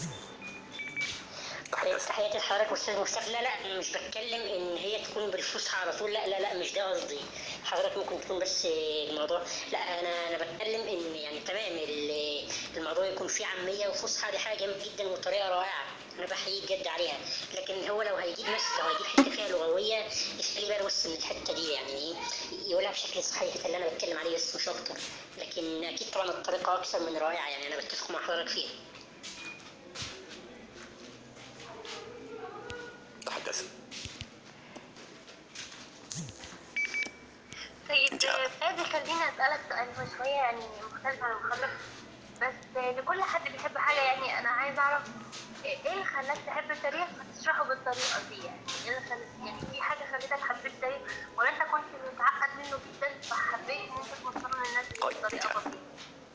تحدث تحياتي لحضرتك استاذ مصطفى لا لا مش بتكلم ان هي تكون بالفصحى على طول لا لا لا مش ده قصدي حضرتك ممكن تكون بس الموضوع لا انا انا بتكلم ان يعني تمام ال- الموضوع يكون فيه عاميه وفصحى دي حاجه جميله جدا وطريقه رائعه انا بحييك جد عليها لكن هو لو هيجيب مثلا لو هيجيب حته فيها لغويه يخلي باله بس من الحته دي يعني ايه يقولها بشكل صحيح ده اللي انا بتكلم عليه بس مش اكتر لكن اكيد طبعا الطريقه اكثر من رائعه يعني انا بتفق مع حضرتك فيها تحدث طيب انتهاء. فادي خليني اسالك سؤال هو شويه يعني مختلف عن المحاضره بس لكل حد بيحب حاجه يعني انا عايز اعرف ايه اللي خلاك تحب التاريخ فتشرحه بالطريقه دي يعني ايه اللي خل... يعني في حاجه خلتك حبيت التاريخ ولا انت كنت متعقد منه جدا فحبيت ان انت توصله للناس طيب، بطريقه انتهى. بسيطه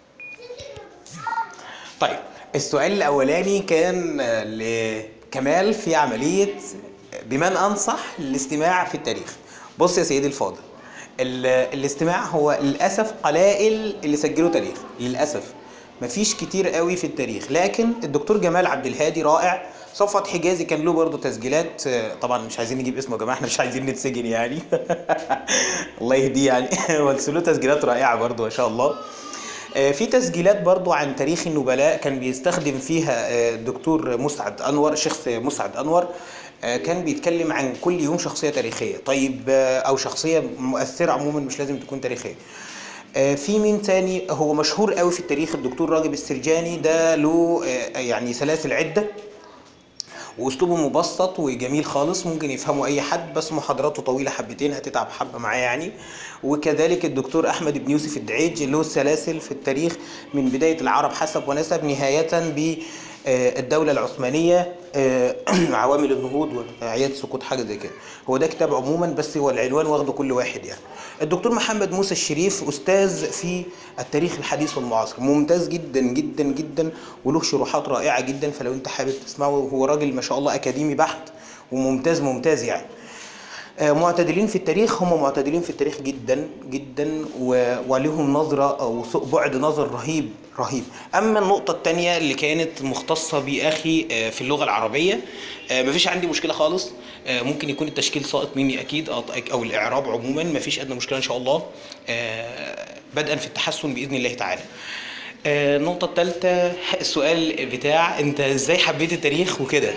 طيب السؤال الأولاني كان آه، لكمال في عملية بمن أنصح الاستماع في التاريخ بص يا سيدي الفاضل ال- الاستماع هو للأسف قلائل اللي سجلوا تاريخ للأسف مفيش كتير قوي في التاريخ لكن الدكتور جمال عبد الهادي رائع صفوت حجازي كان له برضه تسجيلات آه، طبعا مش عايزين نجيب اسمه يا جماعه احنا مش عايزين نتسجن يعني الله يهديه يعني بس له تسجيلات رائعه برضه ما شاء الله آه، في تسجيلات برضو عن تاريخ النبلاء كان بيستخدم فيها آه، الدكتور مسعد انور شيخ مسعد انور آه، كان بيتكلم عن كل يوم شخصيه تاريخيه طيب آه، او شخصيه مؤثره عموما مش لازم تكون تاريخيه آه، في مين تاني هو مشهور قوي في التاريخ الدكتور راغب السرجاني ده له آه، يعني سلاسل عده واسلوبه مبسط وجميل خالص ممكن يفهمه اي حد بس محاضراته طويله حبتين هتتعب حبه معاه يعني وكذلك الدكتور احمد بن يوسف الدعيج له سلاسل في التاريخ من بدايه العرب حسب ونسب نهايه بالدوله العثمانيه آه، عوامل النهوض واعياد سقوط حاجه زي كده هو ده كتاب عموما بس هو العنوان واخده كل واحد يعني الدكتور محمد موسى الشريف استاذ في التاريخ الحديث والمعاصر ممتاز جدا جدا جدا وله شروحات رائعه جدا فلو انت حابب تسمعه هو راجل ما شاء الله اكاديمي بحت وممتاز ممتاز يعني آه، معتدلين في التاريخ هم معتدلين في التاريخ جدا جدا و- ولهم نظرة أو س- بعد نظر رهيب رهيب أما النقطة الثانية اللي كانت مختصة بأخي آه، في اللغة العربية آه، مفيش عندي مشكلة خالص آه، ممكن يكون التشكيل ساقط مني أكيد أو- أو الإعراب عموما مفيش أدنى مشكلة إن شاء الله آه، بدءا في التحسن بإذن الله تعالى آه، النقطة الثالثة السؤال بتاع أنت إزاي حبيت التاريخ وكده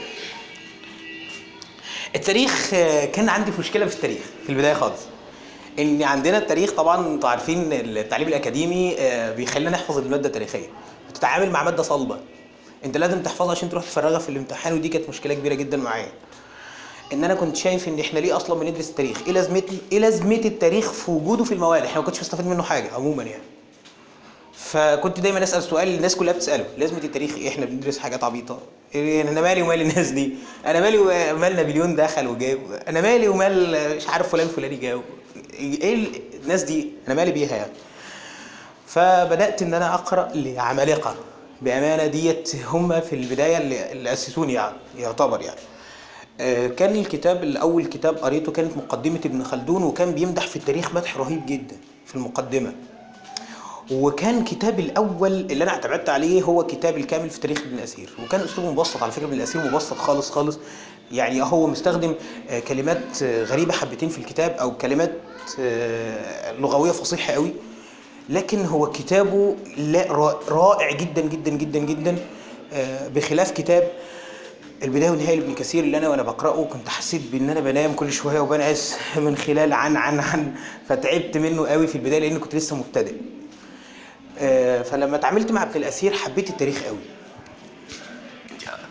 التاريخ آه، كان عندي مشكله في التاريخ في البدايه خالص ان عندنا التاريخ طبعا انتوا عارفين التعليم الاكاديمي آه، بيخلينا نحفظ الماده التاريخيه بتتعامل مع ماده صلبه انت لازم تحفظها عشان تروح تفرغها في الامتحان ودي كانت مشكله كبيره جدا معايا ان انا كنت شايف ان احنا ليه اصلا بندرس التاريخ ايه لازمه ايه لازمه التاريخ في وجوده في المواد احنا ما كنتش بستفاد منه حاجه عموما يعني فكنت دايما اسال سؤال الناس كلها بتساله لازمه التاريخ ايه احنا بندرس حاجات عبيطه إيه انا مالي ومال الناس دي انا مالي ومال نابليون دخل وجاب انا مالي ومال مش عارف فلان فلاني جاوب ايه الناس دي انا مالي بيها يعني فبدات ان انا اقرا لعمالقه بامانه ديت هم في البدايه اللي, اللي اسسوني يعني يعتبر يعني آه، كان الكتاب الاول كتاب قريته كانت مقدمه ابن خلدون وكان بيمدح في التاريخ مدح رهيب جدا في المقدمه وكان كتاب الاول اللي انا اعتمدت عليه هو كتاب الكامل في تاريخ ابن الاسير وكان اسلوبه مبسط على فكره ابن الاسير مبسط خالص خالص يعني هو مستخدم آه، كلمات آه، غريبه حبتين في الكتاب او كلمات آه، لغويه فصيحه قوي لكن هو كتابه لا را- رائع جدا جدا جدا جدا آه، بخلاف كتاب البدايه والنهايه لابن كثير اللي انا وانا بقراه كنت حسيت بان انا بنام كل شويه وبنعس من خلال عن عن عن فتعبت منه قوي في البدايه لان كنت لسه مبتدئ آه، فلما اتعاملت مع ابن الاسير حبيت التاريخ قوي انتهاء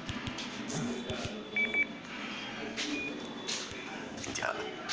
انتهاء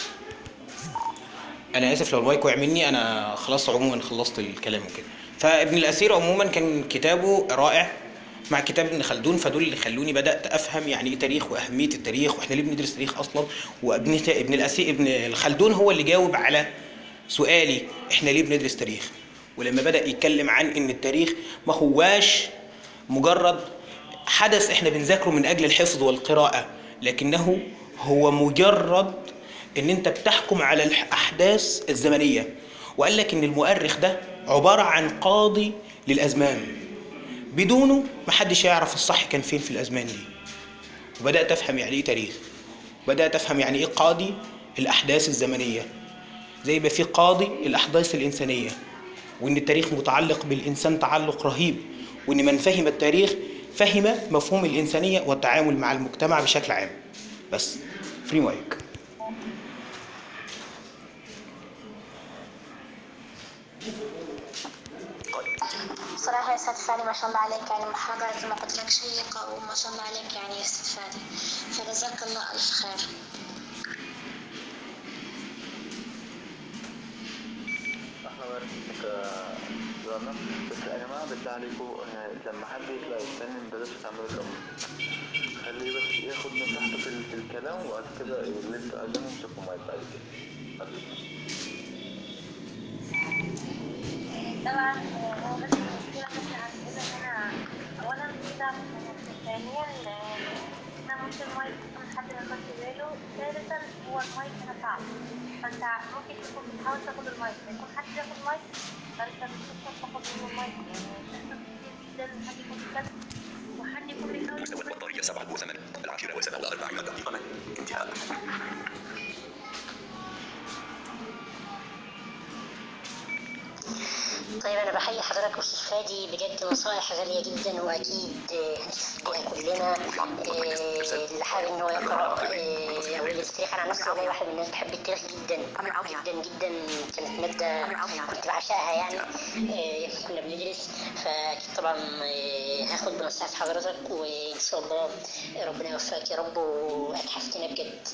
انا اسف لو المايك وقع مني انا خلاص عموما خلصت الكلام وكده فابن الاسير عموما كان كتابه رائع مع كتاب ابن خلدون فدول اللي خلوني بدات افهم يعني ايه تاريخ واهميه التاريخ واحنا ليه بندرس تاريخ اصلا وابن ابن الاسير ابن خلدون هو اللي جاوب على سؤالي احنا ليه بندرس تاريخ ولما بدا يتكلم عن ان التاريخ ما هواش مجرد حدث احنا بنذاكره من اجل الحفظ والقراءه لكنه هو مجرد ان انت بتحكم على الاحداث الزمنيه وقال لك ان المؤرخ ده عباره عن قاضي للازمان بدونه محدش يعرف الصح كان فين في الازمان دي وبدات افهم يعني ايه تاريخ بدات افهم يعني ايه قاضي الاحداث الزمنيه زي ما في قاضي الاحداث الانسانيه وان التاريخ متعلق بالانسان تعلق رهيب وان من فهم التاريخ فهم مفهوم الانسانيه والتعامل مع المجتمع بشكل عام بس فري مايك قائم صراحة يا أستاذ فادي ما شاء الله عليك يعني محاضرة زي ما قلت لك شيقة وما شاء الله عليك يعني يا أستاذ فادي فجزاك الله ألف خير احنا بس جوانا بس يا جماعة بالله عليكم آه، لما حد يطلع يتكلم بلاش تعملوا كم خليه بس ياخد مساحته في, ال- في الكلام وبعد كده اللي انتوا عايزينه امسكوا مايك بعد كده بعد إذنك. طبعا آه، هو بس المشكلة بس عندنا هنا أولا في ضعف تنفس ثانيا آه، هنا ممكن المايك يكون حد ما ياخدش باله ثالثا هو المايك هنا صعب فانت ممكن تكون بتحاول تاخد المايك فيكون حد بياخد مايك فانت بتخسر تاخد منه المايك يعني بتحصل كتير جدا إن حد يكون بيتكلم وحد يكون بيحاول مستوى البطارية سبعة وثمان العاشرة وسبعة وأربعين دقيقة انتهاء طيب انا بحيي حضرتك استاذ فادي بجد نصائح غاليه جدا واكيد آه، هنستفيد بيها كلنا آه، اللي حابب ان هو يقرا آه، او التاريخ انا عن نفسي والله واحد من الناس بحب التاريخ جدا جدا جدا كانت ماده كنت بعشقها يعني آه، كنا بندرس فاكيد طبعا آه، هاخد بنصيحه حضرتك وان شاء الله ربنا يوفقك يا رب واتحفتنا بجد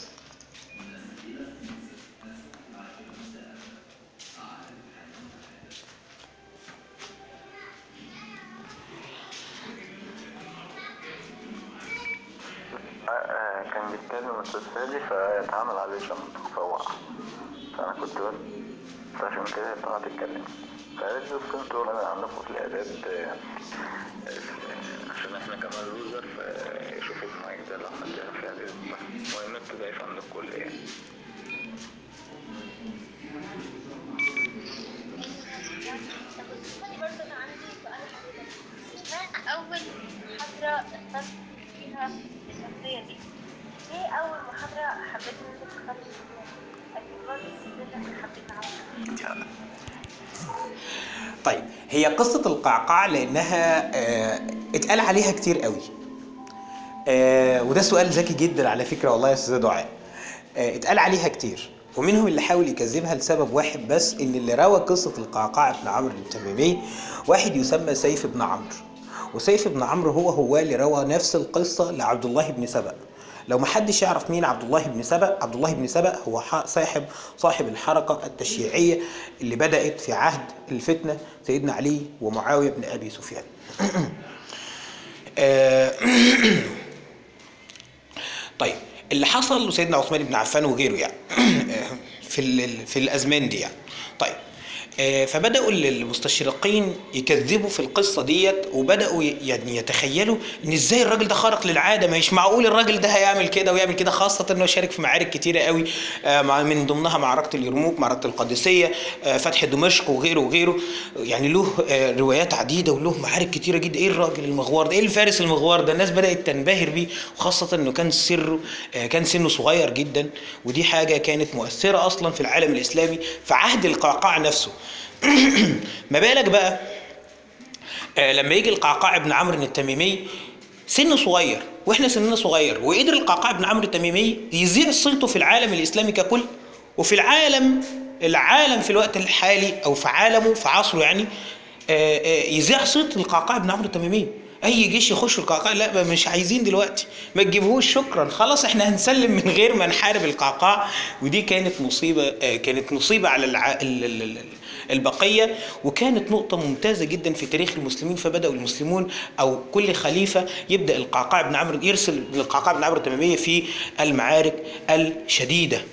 آه، كان بيتكلم استاذ فادي فاتعمل عليه شنط فوقع فانا كنت بس عشان كده طلعت اتكلم فقالت له كنتوا انا عندكم في الاعداد آه، آه، عشان احنا كمان لوزر فشوف المايك ده لو حد يعرف يعدل المايك والنت ضعيف عند الكل يعني طب استاذ برضه انا عندي سؤال لحضرتك اشمعنى اول محاضرة اخترت فيها الشخصية دي؟ ليه اول محاضرة حبيت ان انت تختار الشخصية دي؟ اكيد برضه في سر انت حبيت عمرو انتهاء طيب هي قصة القعقاع لأنها آه، اتقال عليها كتير قوي آه، وده سؤال ذكي جدا على فكرة والله يا أستاذ دعاء آه، اتقال عليها كتير ومنهم اللي حاول يكذبها لسبب واحد بس ان اللي روى قصة القعقاع بن عمرو التميمي واحد يسمى سيف بن عمرو وسيف بن عمرو هو هو اللي روى نفس القصة لعبد الله بن سبأ لو ما حدش يعرف مين عبد الله بن سبأ عبد الله بن سبأ هو ح- صاحب صاحب الحركة التشييعية اللي بدأت في عهد الفتنة سيدنا علي ومعاوية بن أبي سفيان آه، طيب اللي حصل لسيدنا عثمان بن عفان وغيره يعني في ال- في الازمان دي يعني طيب آه، فبداوا المستشرقين يكذبوا في القصه ديت وبداوا ي- يعني يتخيلوا ان ازاي الراجل ده خارق للعاده مش معقول الراجل ده هيعمل كده ويعمل كده خاصه انه شارك في معارك كتيره قوي آه، مع- من ضمنها معركه اليرموك معركه القادسيه آه، فتح دمشق وغيره وغيره يعني له آه، روايات عديده وله معارك كتيره جدا ايه الراجل المغوار ده ايه الفارس المغوار ده الناس بدات تنبهر بيه وخاصه انه كان سره آه، كان سنه صغير جدا ودي حاجه كانت مؤثره اصلا في العالم الاسلامي في عهد القعقاع نفسه ما بالك بقى آه، لما يجي القعقاع بن عمرو التميمي سنه صغير واحنا سننا صغير وقدر القعقاع بن عمرو التميمي يذيع صيته في العالم الاسلامي ككل وفي العالم العالم في الوقت الحالي او في عالمه في عصره يعني آه، آه، يذيع صيت القعقاع بن عمرو التميمي اي جيش يخش القعقاع لا ما مش عايزين دلوقتي ما تجيبهوش شكرا خلاص احنا هنسلم من غير ما نحارب القعقاع ودي كانت مصيبه آه، كانت مصيبه على الع... ال- ال- ال- البقيه وكانت نقطه ممتازه جدا في تاريخ المسلمين فبداوا المسلمون او كل خليفه يبدا القعقاع بن عمرو يرسل القعقاع بن عمرو التميميه في المعارك الشديده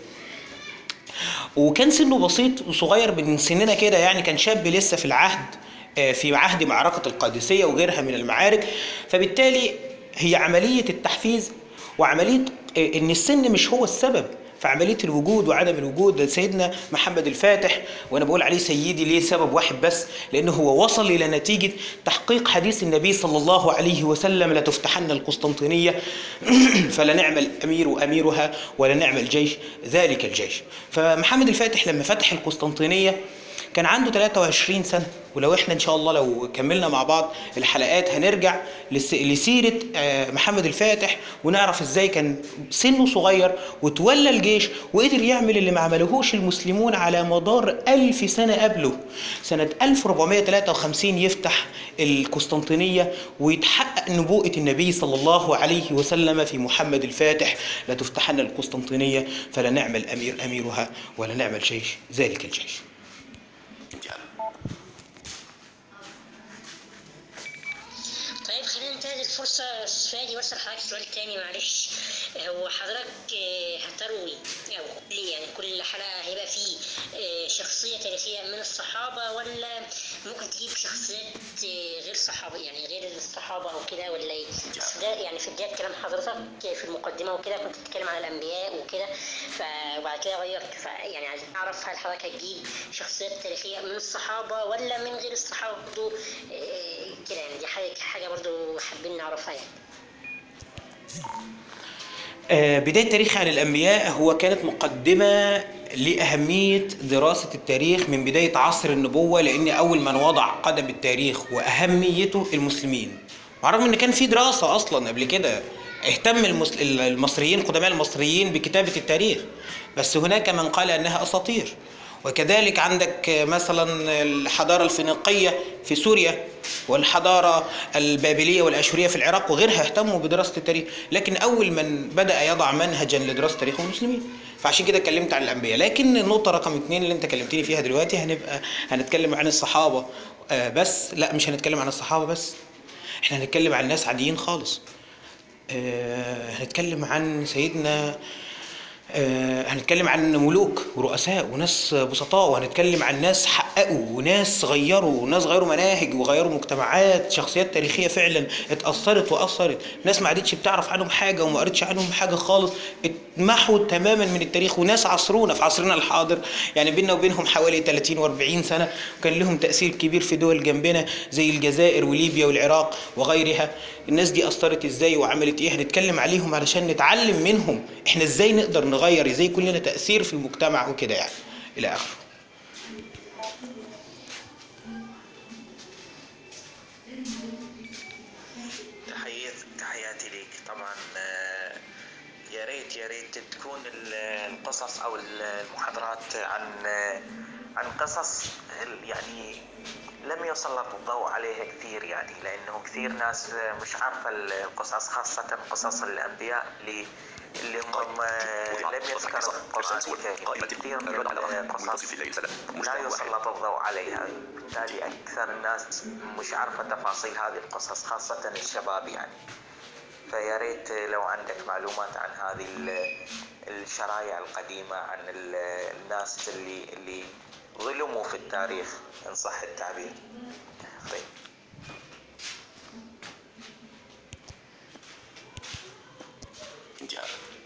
وكان سنه بسيط وصغير من سننا كده يعني كان شاب لسه في العهد آه، في عهد معركة القادسية وغيرها من المعارك فبالتالي هي عملية التحفيز وعملية آه، ان السن مش هو السبب في عملية الوجود وعدم الوجود ده سيدنا محمد الفاتح وانا بقول عليه سيدي ليه سبب واحد بس لانه هو وصل الى نتيجة تحقيق حديث النبي صلى الله عليه وسلم لتفتحن القسطنطينية فلنعم الامير اميرها ولنعم الجيش ذلك الجيش فمحمد الفاتح لما فتح القسطنطينية كان عنده 23 سنة ولو احنا ان شاء الله لو كملنا مع بعض الحلقات هنرجع لس- لسيرة آه، محمد الفاتح ونعرف ازاي كان سنه صغير وتولى الجيش وقدر يعمل اللي ما عملوهوش المسلمون على مدار ألف سنة قبله سنة 1453 يفتح القسطنطينية ويتحقق نبوءة النبي صلى الله عليه وسلم في محمد الفاتح لتفتحن القسطنطينية فلنعم الأمير أميرها ولنعم الجيش ذلك الجيش انتهاء طيب خلينا ننتهز الفرصة أستاذ فادي وأسأل حضرتك سؤال تاني معلش هو حضرتك آه، هتروي أو كل يعني كل حلقة هيبقى فيه آه، شخصية تاريخية من الصحابة ولا ممكن تجيب شخصيات آه، غير صحابة يعني غير الصحابة أو كده ولا إيه؟ بس ده يعني في بداية كلام حضرتك في المقدمة وكده كنت بتتكلم عن الأنبياء وكده ف- وبعد كده غيرت فيعني عايزين نعرف هل حضرتك هتجيب شخصيات تاريخية من الصحابة ولا من غير الصحابة برضه آه، كده يعني دي حاجة حاجة برضه حابين نعرفها يعني آه، بداية تاريخ عن الأنبياء هو كانت مقدمة لأهمية دراسة التاريخ من بداية عصر النبوة لأن أول من وضع قدم التاريخ وأهميته المسلمين مع الرغم إن كان في دراسة أصلا قبل كده اهتم المس- المصريين قدماء المصريين بكتابة التاريخ بس هناك من قال أنها أساطير وكذلك عندك مثلا الحضارة الفينيقية في سوريا والحضارة البابلية والأشورية في العراق وغيرها اهتموا بدراسة التاريخ لكن أول من بدأ يضع منهجا لدراسة التاريخ هم المسلمين فعشان كده اتكلمت عن الأنبياء لكن النقطة رقم اتنين اللي انت كلمتني فيها دلوقتي هنبقى هنتكلم عن الصحابة آه، بس لا مش هنتكلم عن الصحابة بس احنا هنتكلم عن ناس عاديين خالص آه، هنتكلم عن سيدنا آه، هنتكلم عن ملوك ورؤساء وناس بسطاء وهنتكلم عن ناس حققوا وناس غيروا وناس غيروا مناهج وغيروا مجتمعات شخصيات تاريخية فعلا اتأثرت وأثرت ناس ما عادتش بتعرف عنهم حاجة وما قريتش عنهم حاجة خالص اتمحوا تماما من التاريخ وناس عصرونا في عصرنا الحاضر يعني بيننا وبينهم حوالي 30 و40 سنة وكان لهم تأثير كبير في دول جنبنا زي الجزائر وليبيا والعراق وغيرها الناس دي أثرت ازاي وعملت ايه هنتكلم عليهم علشان نتعلم منهم احنا ازاي نقدر نغير ازاي يكون لنا تأثير في المجتمع وكده يعني إلى آخره تحيات تحياتي ليك طبعا آه، يا ريت يا ريت تكون ال- القصص او المحاضرات عن آه، عن قصص ال- يعني لم يسلط الضوء عليها كثير يعني لانه كثير ناس آه، مش عارفه القصص خاصه قصص الانبياء اللي اللي هم آه، لم يذكر في القران الكريم كثير من القصص لا يسلط الضوء عليها بالتالي اكثر الناس مش عارفه تفاصيل هذه القصص خاصه الشباب يعني فيا ريت لو عندك معلومات عن هذه ال- الشرايع القديمة عن ال- الناس اللي اللي ظلموا في التاريخ إن صح التعبير طيب انتهاء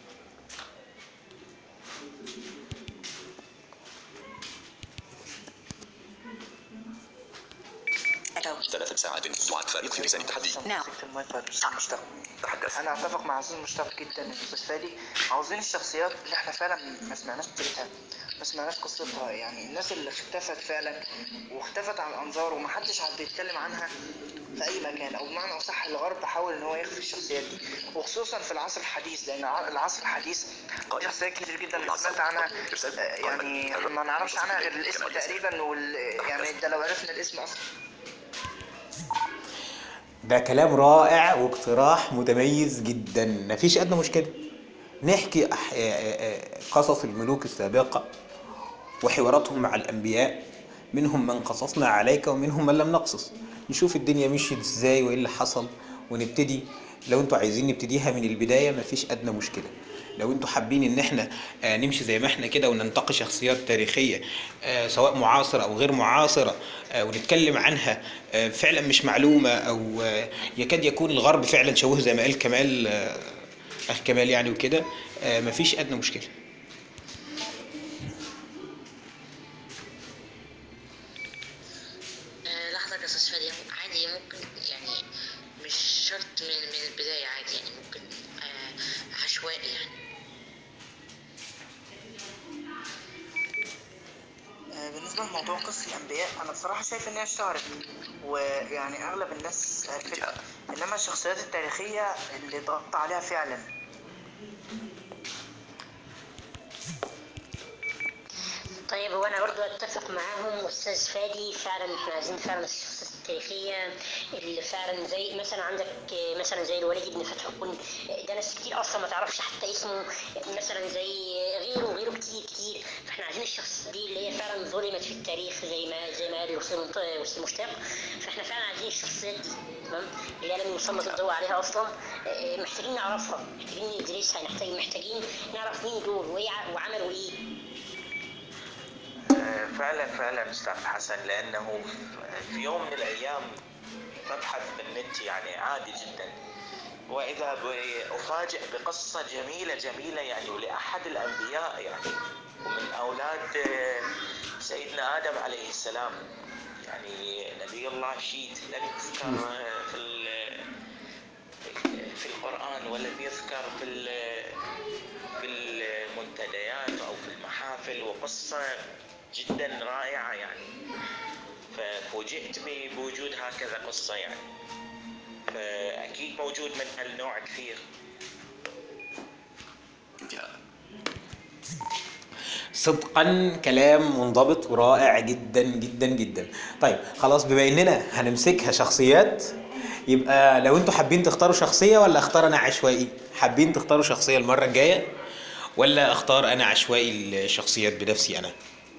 Echo. ثلاث ساعات دعاء فريق في ميزان التحدي Now. مسكت المايك بعد الاستاذ مشتاق تحدث انا اتفق مع استاذ مشتاق جدا يا استاذ فادي عاوزين الشخصيات اللي احنا فعلا ما سمعناش سيرتها ما سمعناش قصتها يعني الناس اللي اختفت فعلا واختفت عن الانظار ومحدش عاد بيتكلم عنها في اي مكان او بمعنى اصح الغرب حاول ان هو يخفي الشخصيات دي وخصوصا في العصر الحديث لان ع- العصر الحديث في شخصيات كتير جدا سمعت عنها آه، يعني ما نعرفش عنها غير الاسم تقريبا وال يعني ده لو عرفنا الاسم اصلا ده كلام رائع واقتراح متميز جدا مفيش ادنى مشكله نحكي أح... آه، آه، قصص الملوك السابقه وحواراتهم مع الانبياء منهم من قصصنا عليك ومنهم من لم نقصص نشوف الدنيا مشيت ازاي وايه اللي حصل ونبتدي لو انتوا عايزين نبتديها من البدايه مفيش ادنى مشكله لو انتوا حابين ان احنا آه، نمشي زي ما احنا كده وننتقي شخصيات تاريخيه آه، سواء معاصره او غير معاصره آه، ونتكلم عنها آه، فعلا مش معلومه او آه، يكاد يكون الغرب فعلا شوه زي ما قال كمال آه، اخ كمال يعني وكده آه، مفيش ادنى مشكله آه، لحظة يا أستاذ فادي عادي ممكن يعني مش شرط من, من البداية عادي يعني ممكن آه، عشوائي يعني آه، بالنسبة لموضوع قصة الأنبياء أنا بصراحة شايف إن هي اشتهرت ويعني أغلب الناس عرفتها إنما الشخصيات التاريخية اللي ضغط عليها فعلا طيب هو انا برضو اتفق معاهم استاذ فادي فعلا احنا عايزين فعلا الشخصيات التاريخيه اللي فعلا زي مثلا عندك مثلا زي الوليد بن فتح كن ده ناس كتير اصلا ما تعرفش حتى اسمه مثلا زي غيره وغيره كتير كتير فاحنا عايزين الشخصيات دي اللي هي فعلا ظلمت في التاريخ زي ما زي ما قال الاستاذ منط- الاستاذ مشتاق فاحنا فعلا عايزين الشخصيات دي تمام اللي هي لم يسلط الضوء عليها اصلا اه، محتاجين نعرفها محتاجين ندرسها محتاج محتاجين نعرف مين دول وايه ع- وعملوا ايه آه، فعلا فعلا استاذ حسن لانه في يوم من الايام ببحث بالنت يعني عادي جدا واذا ب- افاجئ بقصه جميله جميله يعني ولاحد الانبياء يعني ومن اولاد آه، سيدنا ادم عليه السلام يعني نبي الله شيت لم يذكر آه، في ال- في القران ولم يذكر في ال- في المنتديات او في المحافل وقصه جدا رائعه يعني ففوجئت ب- بوجود هكذا قصه يعني فاكيد موجود من هالنوع كثير انتهاء صدقا كلام منضبط ورائع جدا جدا جدا طيب خلاص بما اننا هنمسكها شخصيات يبقى لو انتوا حابين تختاروا شخصية ولا اختار انا عشوائي حابين تختاروا شخصية المرة الجاية ولا اختار انا عشوائي الشخصيات بنفسي انا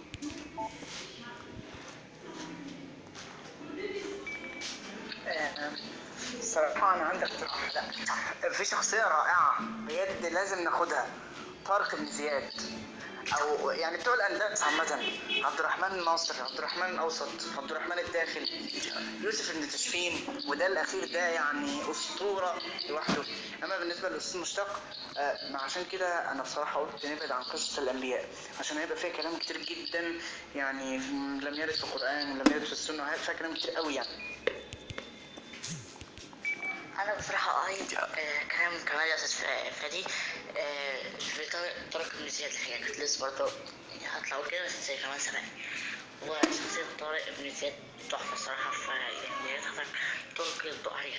آه، صراحة أنا عندي اقتراح لا في شخصية رائعة بجد لازم ناخدها طارق بن زياد أو يعني بتوع الأندلس عامة عبد الرحمن الناصر عبد الرحمن الأوسط عبد الرحمن الداخل يوسف بن تشفين وده الأخير ده يعني أسطورة لوحده أما بالنسبة للأستاذ مشتاق آه، ما عشان كده أنا بصراحة قلت نبعد عن قصص الأنبياء عشان هيبقى فيها كلام كتير جدا يعني لم يرد في القرآن ولم يرد في السنة هيبقى فيها كلام كتير قوي يعني انا بصراحه قريت آه كلام كمال يا استاذ ف- فادي آه في طارق طارق بن زياد الحقيقه كنت لسه برضه يعني هطلعوا كده بس زي كمان سنه وشخصيه طارق بن زياد تحفه الصراحه ف يعني يا ريت حضرتك تلقي الضوء عليها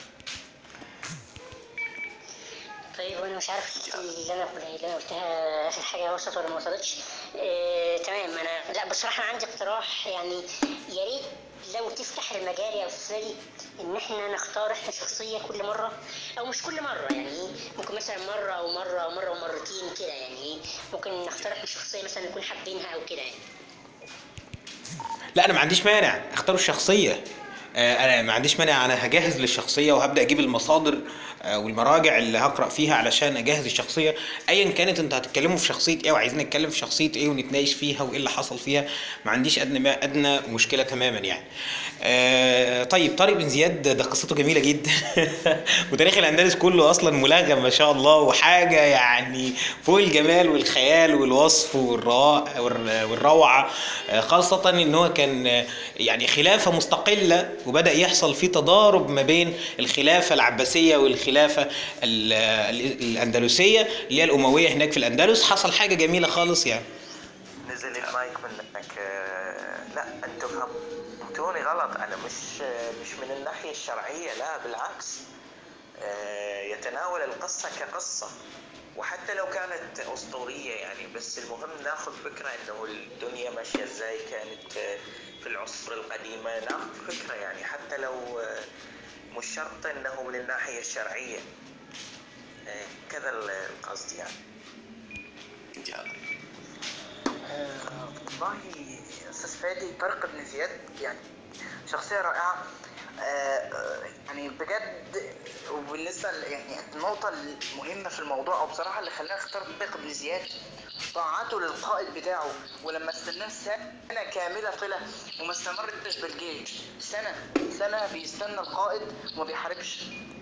طيب وانا مش عارف اللي انا اللي انا قلتها اخر حاجه وصلت ولا ما وصلتش آه، تمام انا لا بصراحه انا عندي اقتراح يعني يا ريت لو تفتح المجال يا استاذي ان احنا نختار احنا شخصيه كل مره او مش كل مره يعني ايه ممكن مثلا مره او مره او مره ومرتين كده يعني ايه ممكن نختار احنا شخصيه مثلا نكون حابينها او كده يعني لا انا ما عنديش مانع اختاروا الشخصيه آه، انا ما عنديش مانع انا هجهز للشخصيه وهبدا اجيب المصادر آه، والمراجع اللي هقرا فيها علشان اجهز الشخصيه ايا كانت انتوا هتتكلموا في شخصيه ايه وعايزين نتكلم في شخصيه ايه ونتناقش فيها وايه اللي حصل فيها ما عنديش ادنى ما ادنى مشكله تماما يعني آه، طيب طارق بن زياد ده قصته جميله جدا وتاريخ الاندلس كله اصلا ملغم ما شاء الله وحاجه يعني فوق الجمال والخيال والوصف والرواء والر- والروعه آه، خاصه ان هو كان آه، يعني خلافه مستقله وبدا يحصل فيه تضارب ما بين الخلافه العباسيه والخلافه ال- ال- الاندلسيه اللي هي الامويه هناك في الاندلس حصل حاجه جميله خالص يعني نزل المايك منك آه، لا انتوا فهمتوني غلط انا مش مش من الناحيه الشرعيه لا بالعكس آه، يتناول القصه كقصه وحتى لو كانت اسطوريه يعني بس المهم ناخذ فكره انه الدنيا ماشيه ازاي كانت آه، في العصور القديمه ناخذ فكره يعني حتى لو آه، مش شرط انه من الناحيه الشرعيه آه، كذا القصد يعني انتهاء آه، والله استاذ فادي طارق بن زياد يعني شخصيه رائعه آه، آه، يعني بجد وبالنسبه ل- يعني النقطه المهمه في الموضوع او بصراحه اللي خلاني اختار طارق بن زياد طاعته للقائد بتاعه ولما استناه سنه كامله طلع وما استمرتش بالجيش سنه سنه بيستنى القائد وما بيحاربش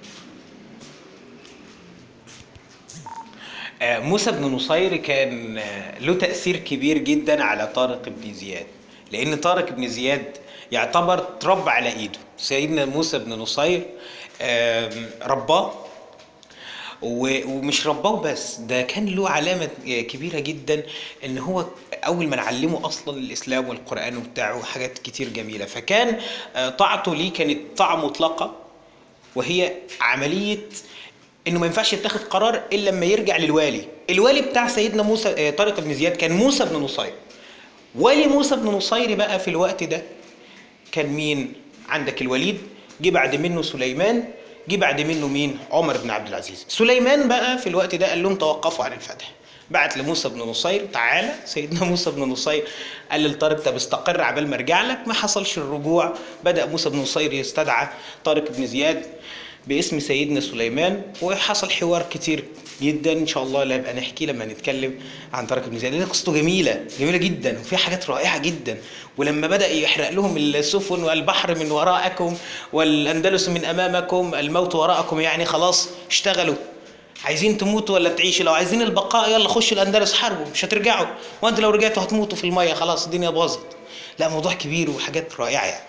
آه، موسى بن نصير كان آه، له تأثير كبير جدا على طارق بن زياد لأن طارق بن زياد يعتبر تربى على إيده سيدنا موسى بن نصير آم، رباه و- ومش رباه بس ده كان له علامة كبيرة جدا ان هو اول ما نعلمه اصلا الاسلام والقرآن وبتاعه وحاجات كتير جميلة فكان آه، طاعته ليه كانت طاعة مطلقة وهي عملية انه ما ينفعش يتخذ قرار الا لما يرجع للوالي الوالي بتاع سيدنا موسى آه، طارق بن زياد كان موسى بن نصير والي موسى بن نصير بقى في الوقت ده كان مين عندك الوليد جه بعد منه سليمان جه بعد منه مين عمر بن عبد العزيز سليمان بقى في الوقت ده قال لهم توقفوا عن الفتح بعت لموسى بن نصير تعالى سيدنا موسى بن نصير قال لطارق طب استقر عبال ما ارجع لك ما حصلش الرجوع بدا موسى بن نصير يستدعى طارق بن زياد باسم سيدنا سليمان وحصل حوار كتير جدا ان شاء الله اللي هيبقى نحكي لما نتكلم عن طارق بن زياد لان قصته جميله جميله جدا وفيها حاجات رائعه جدا ولما بدا يحرق لهم السفن والبحر من وراءكم والاندلس من امامكم الموت وراءكم يعني خلاص اشتغلوا عايزين تموتوا ولا تعيشوا لو عايزين البقاء يلا خشوا الاندلس حاربوا مش هترجعوا وانت لو رجعتوا هتموتوا في الميه خلاص الدنيا باظت لا موضوع كبير وحاجات رائعه يعني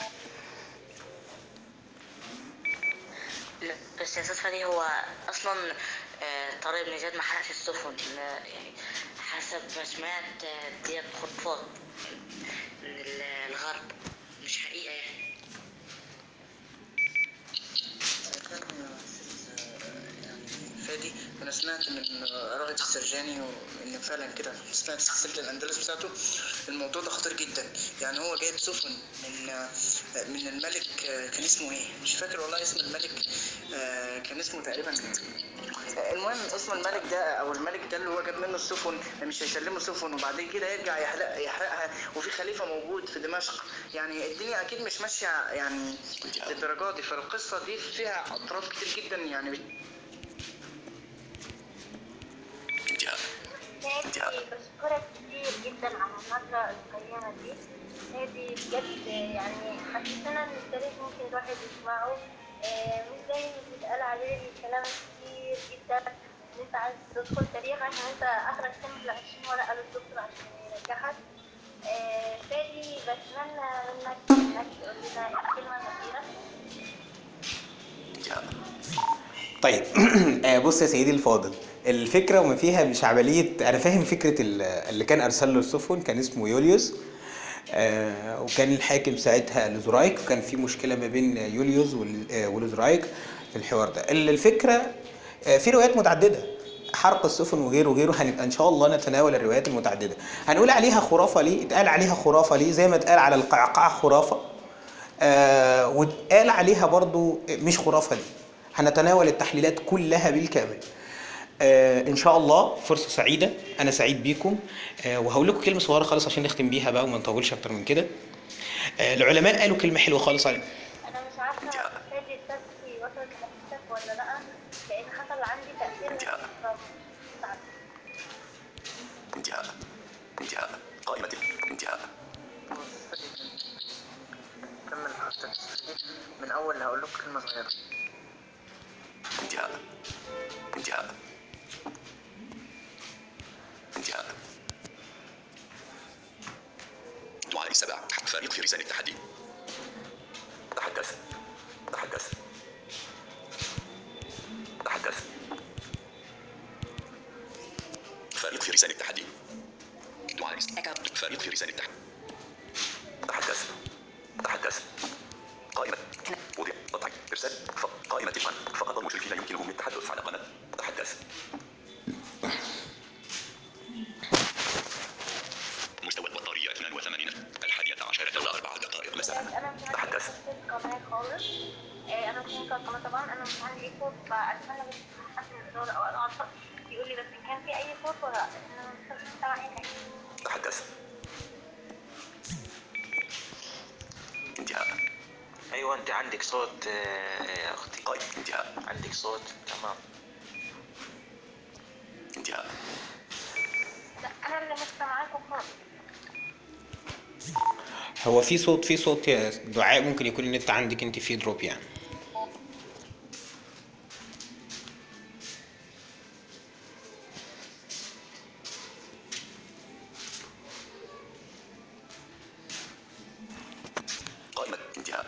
لا بس يا استاذ فادي هو اصلا آه، طارق بن زياد ما حرقش السفن لا، يعني حسب ما سمعت آه، ديت خطفات من ال- الغرب مش حقيقة يعني كان يعني فادي انا سمعت من راغب السرجاني وان فعلا كده سمعت سلسله الاندلس بتاعته الموضوع ده خطير جدا يعني هو جايب سفن من من الملك كان اسمه ايه مش فاكر والله اسم الملك آه، كان اسمه تقريبا المهم اسم الملك ده او الملك ده اللي هو جاب منه السفن مش هيسلمه سفن وبعدين كده يرجع يحرق يحرقها وفي خليفه موجود في دمشق يعني الدنيا اكيد مش ماشيه يعني للدرجه دي فالقصه دي فيها اطراف كتير جدا يعني انتهاء نادي بشكرك كتير جدا على النظرة القيمة دي نادي بجد يعني حسسنا ان التاريخ ممكن الواحد يسمعه آه، مش زي ما بيتقال عليه كلام كتير جدا ان انت عايز تدخل تاريخ عشان انت اخرك تملى 20 ورقة للدكتور عشان ينجحك آه، فادي بتمنى منك انك تقول لنا الكلمة الأخيرة انتهاء طيب آه، بص يا سيدي الفاضل الفكره وما فيها مش عمليه انا فاهم فكره ال- اللي كان ارسل له السفن كان اسمه يوليوس آه، وكان الحاكم ساعتها لوزرايك وكان في مشكله ما بين يوليوس وال- آه، ولوزرايك في الحوار ده ال- الفكره آه، في روايات متعدده حرق السفن وغيره وغيره هنبقى ان شاء الله نتناول الروايات المتعدده هنقول عليها خرافه ليه اتقال عليها خرافه ليه زي ما اتقال على القعقاع خرافه آه واتقال عليها برضو مش خرافه دي هنتناول التحليلات كلها بالكامل آه ان شاء الله فرصه سعيده انا سعيد بيكم آه وهقول لكم كلمه صغيره خالص عشان نختم بيها بقى وما نطولش اكتر من كده آه العلماء قالوا كلمه حلوه خالص علينا حصلت لحضرتك ولا لأ لأن حصل عندي تأثير انتهاء. غريب فمش انتهاء انتهاء قائمة انتهاء كمل حضرتك من اول هقول لكم كلمه صغيره انتهاء انتهاء انتهاء دعاء السبع فريق في رسالة التحدي تحدث تحدث تحدث فريق في رسالة التحدي دعاء Echo. فريق في رسالة التحدي تحدث تحدث قائمة وضع قطع إرسال ف- قائمة الفن فقط المشرفين يمكنهم التحدث على قناة تحدث مستوى البطارية 82 الحادية عشرة وأربع دقائق مساء أنا مش عندي تحدث أي قناة خالص آه، أنا مش عندي القناة طبعا أنا مش عندي أي صوت فأتمنى بس حد من الإدارة أو الأعضاء يقول لي بس إن كان في أي صوت ولا لأ لأن أنا مش مش سامعة أي حاجة تحدث انتهاء ايوه انت عندك صوت آه، يا اختي قائمة انتهاء عندك صوت تمام انتهاء لا أنا اللي مش سامعاكم خالص هو في صوت في صوت يا دعاء ممكن يكون النت عندك انت فيه دروب يعني قائمة انتهاء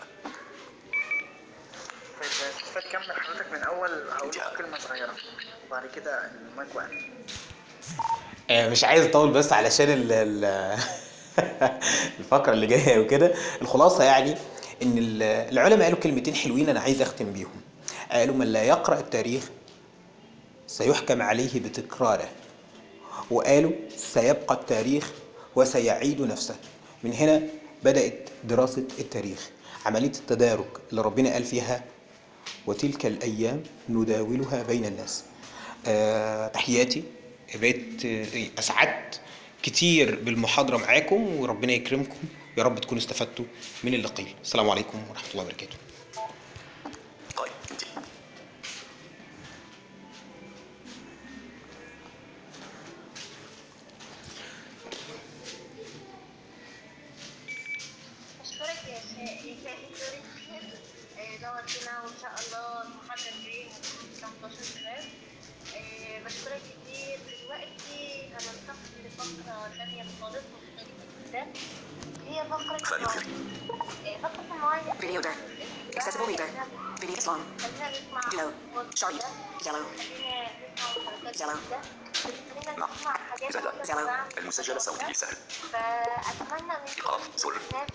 طيب استاذ كمل حضرتك من اول هقول لكم كلمه صغيره وبعد كده المايك وقع آه، مش عايز اطول بس علشان ال ال الفقره اللي جايه وكده الخلاصه يعني ان ال- العلماء قالوا كلمتين حلوين انا عايز اختم بيهم قالوا من لا يقرا التاريخ سيحكم عليه بتكراره وقالوا سيبقى التاريخ وسيعيد نفسه من هنا بدأت دراسة التاريخ عملية التدارك اللي ربنا قال فيها وتلك الأيام نداولها بين الناس آه تحياتي بقيت آه، أسعدت كتير بالمحاضرة معاكم وربنا يكرمكم يا رب تكونوا استفدتوا من اللي قيل السلام عليكم ورحمة الله وبركاته قائمة انتهاء أشكرك يا شا- يا شاهد سوري آه، نورتنا وإن شاء الله المحاضرة الجاية هتكون 18 شباب آه، بشكرك كتير دلوقتي هننتقل لفقرة تانية خالص مختلفة جدا هي فقرة فريق المواعيد آه، فقرة المواعيد Video deck. Accessible reader. Video Islam. خلينا نسمع Glow. Sharp. Yellow. خلينا نسمع محادثات Yellow. جديدة خلينا نعم. نسمع حاجات زاد. ممكن Yellow. تدعم المسجل الصوتي سهل فأتمنى منكم إيقاف زر الناس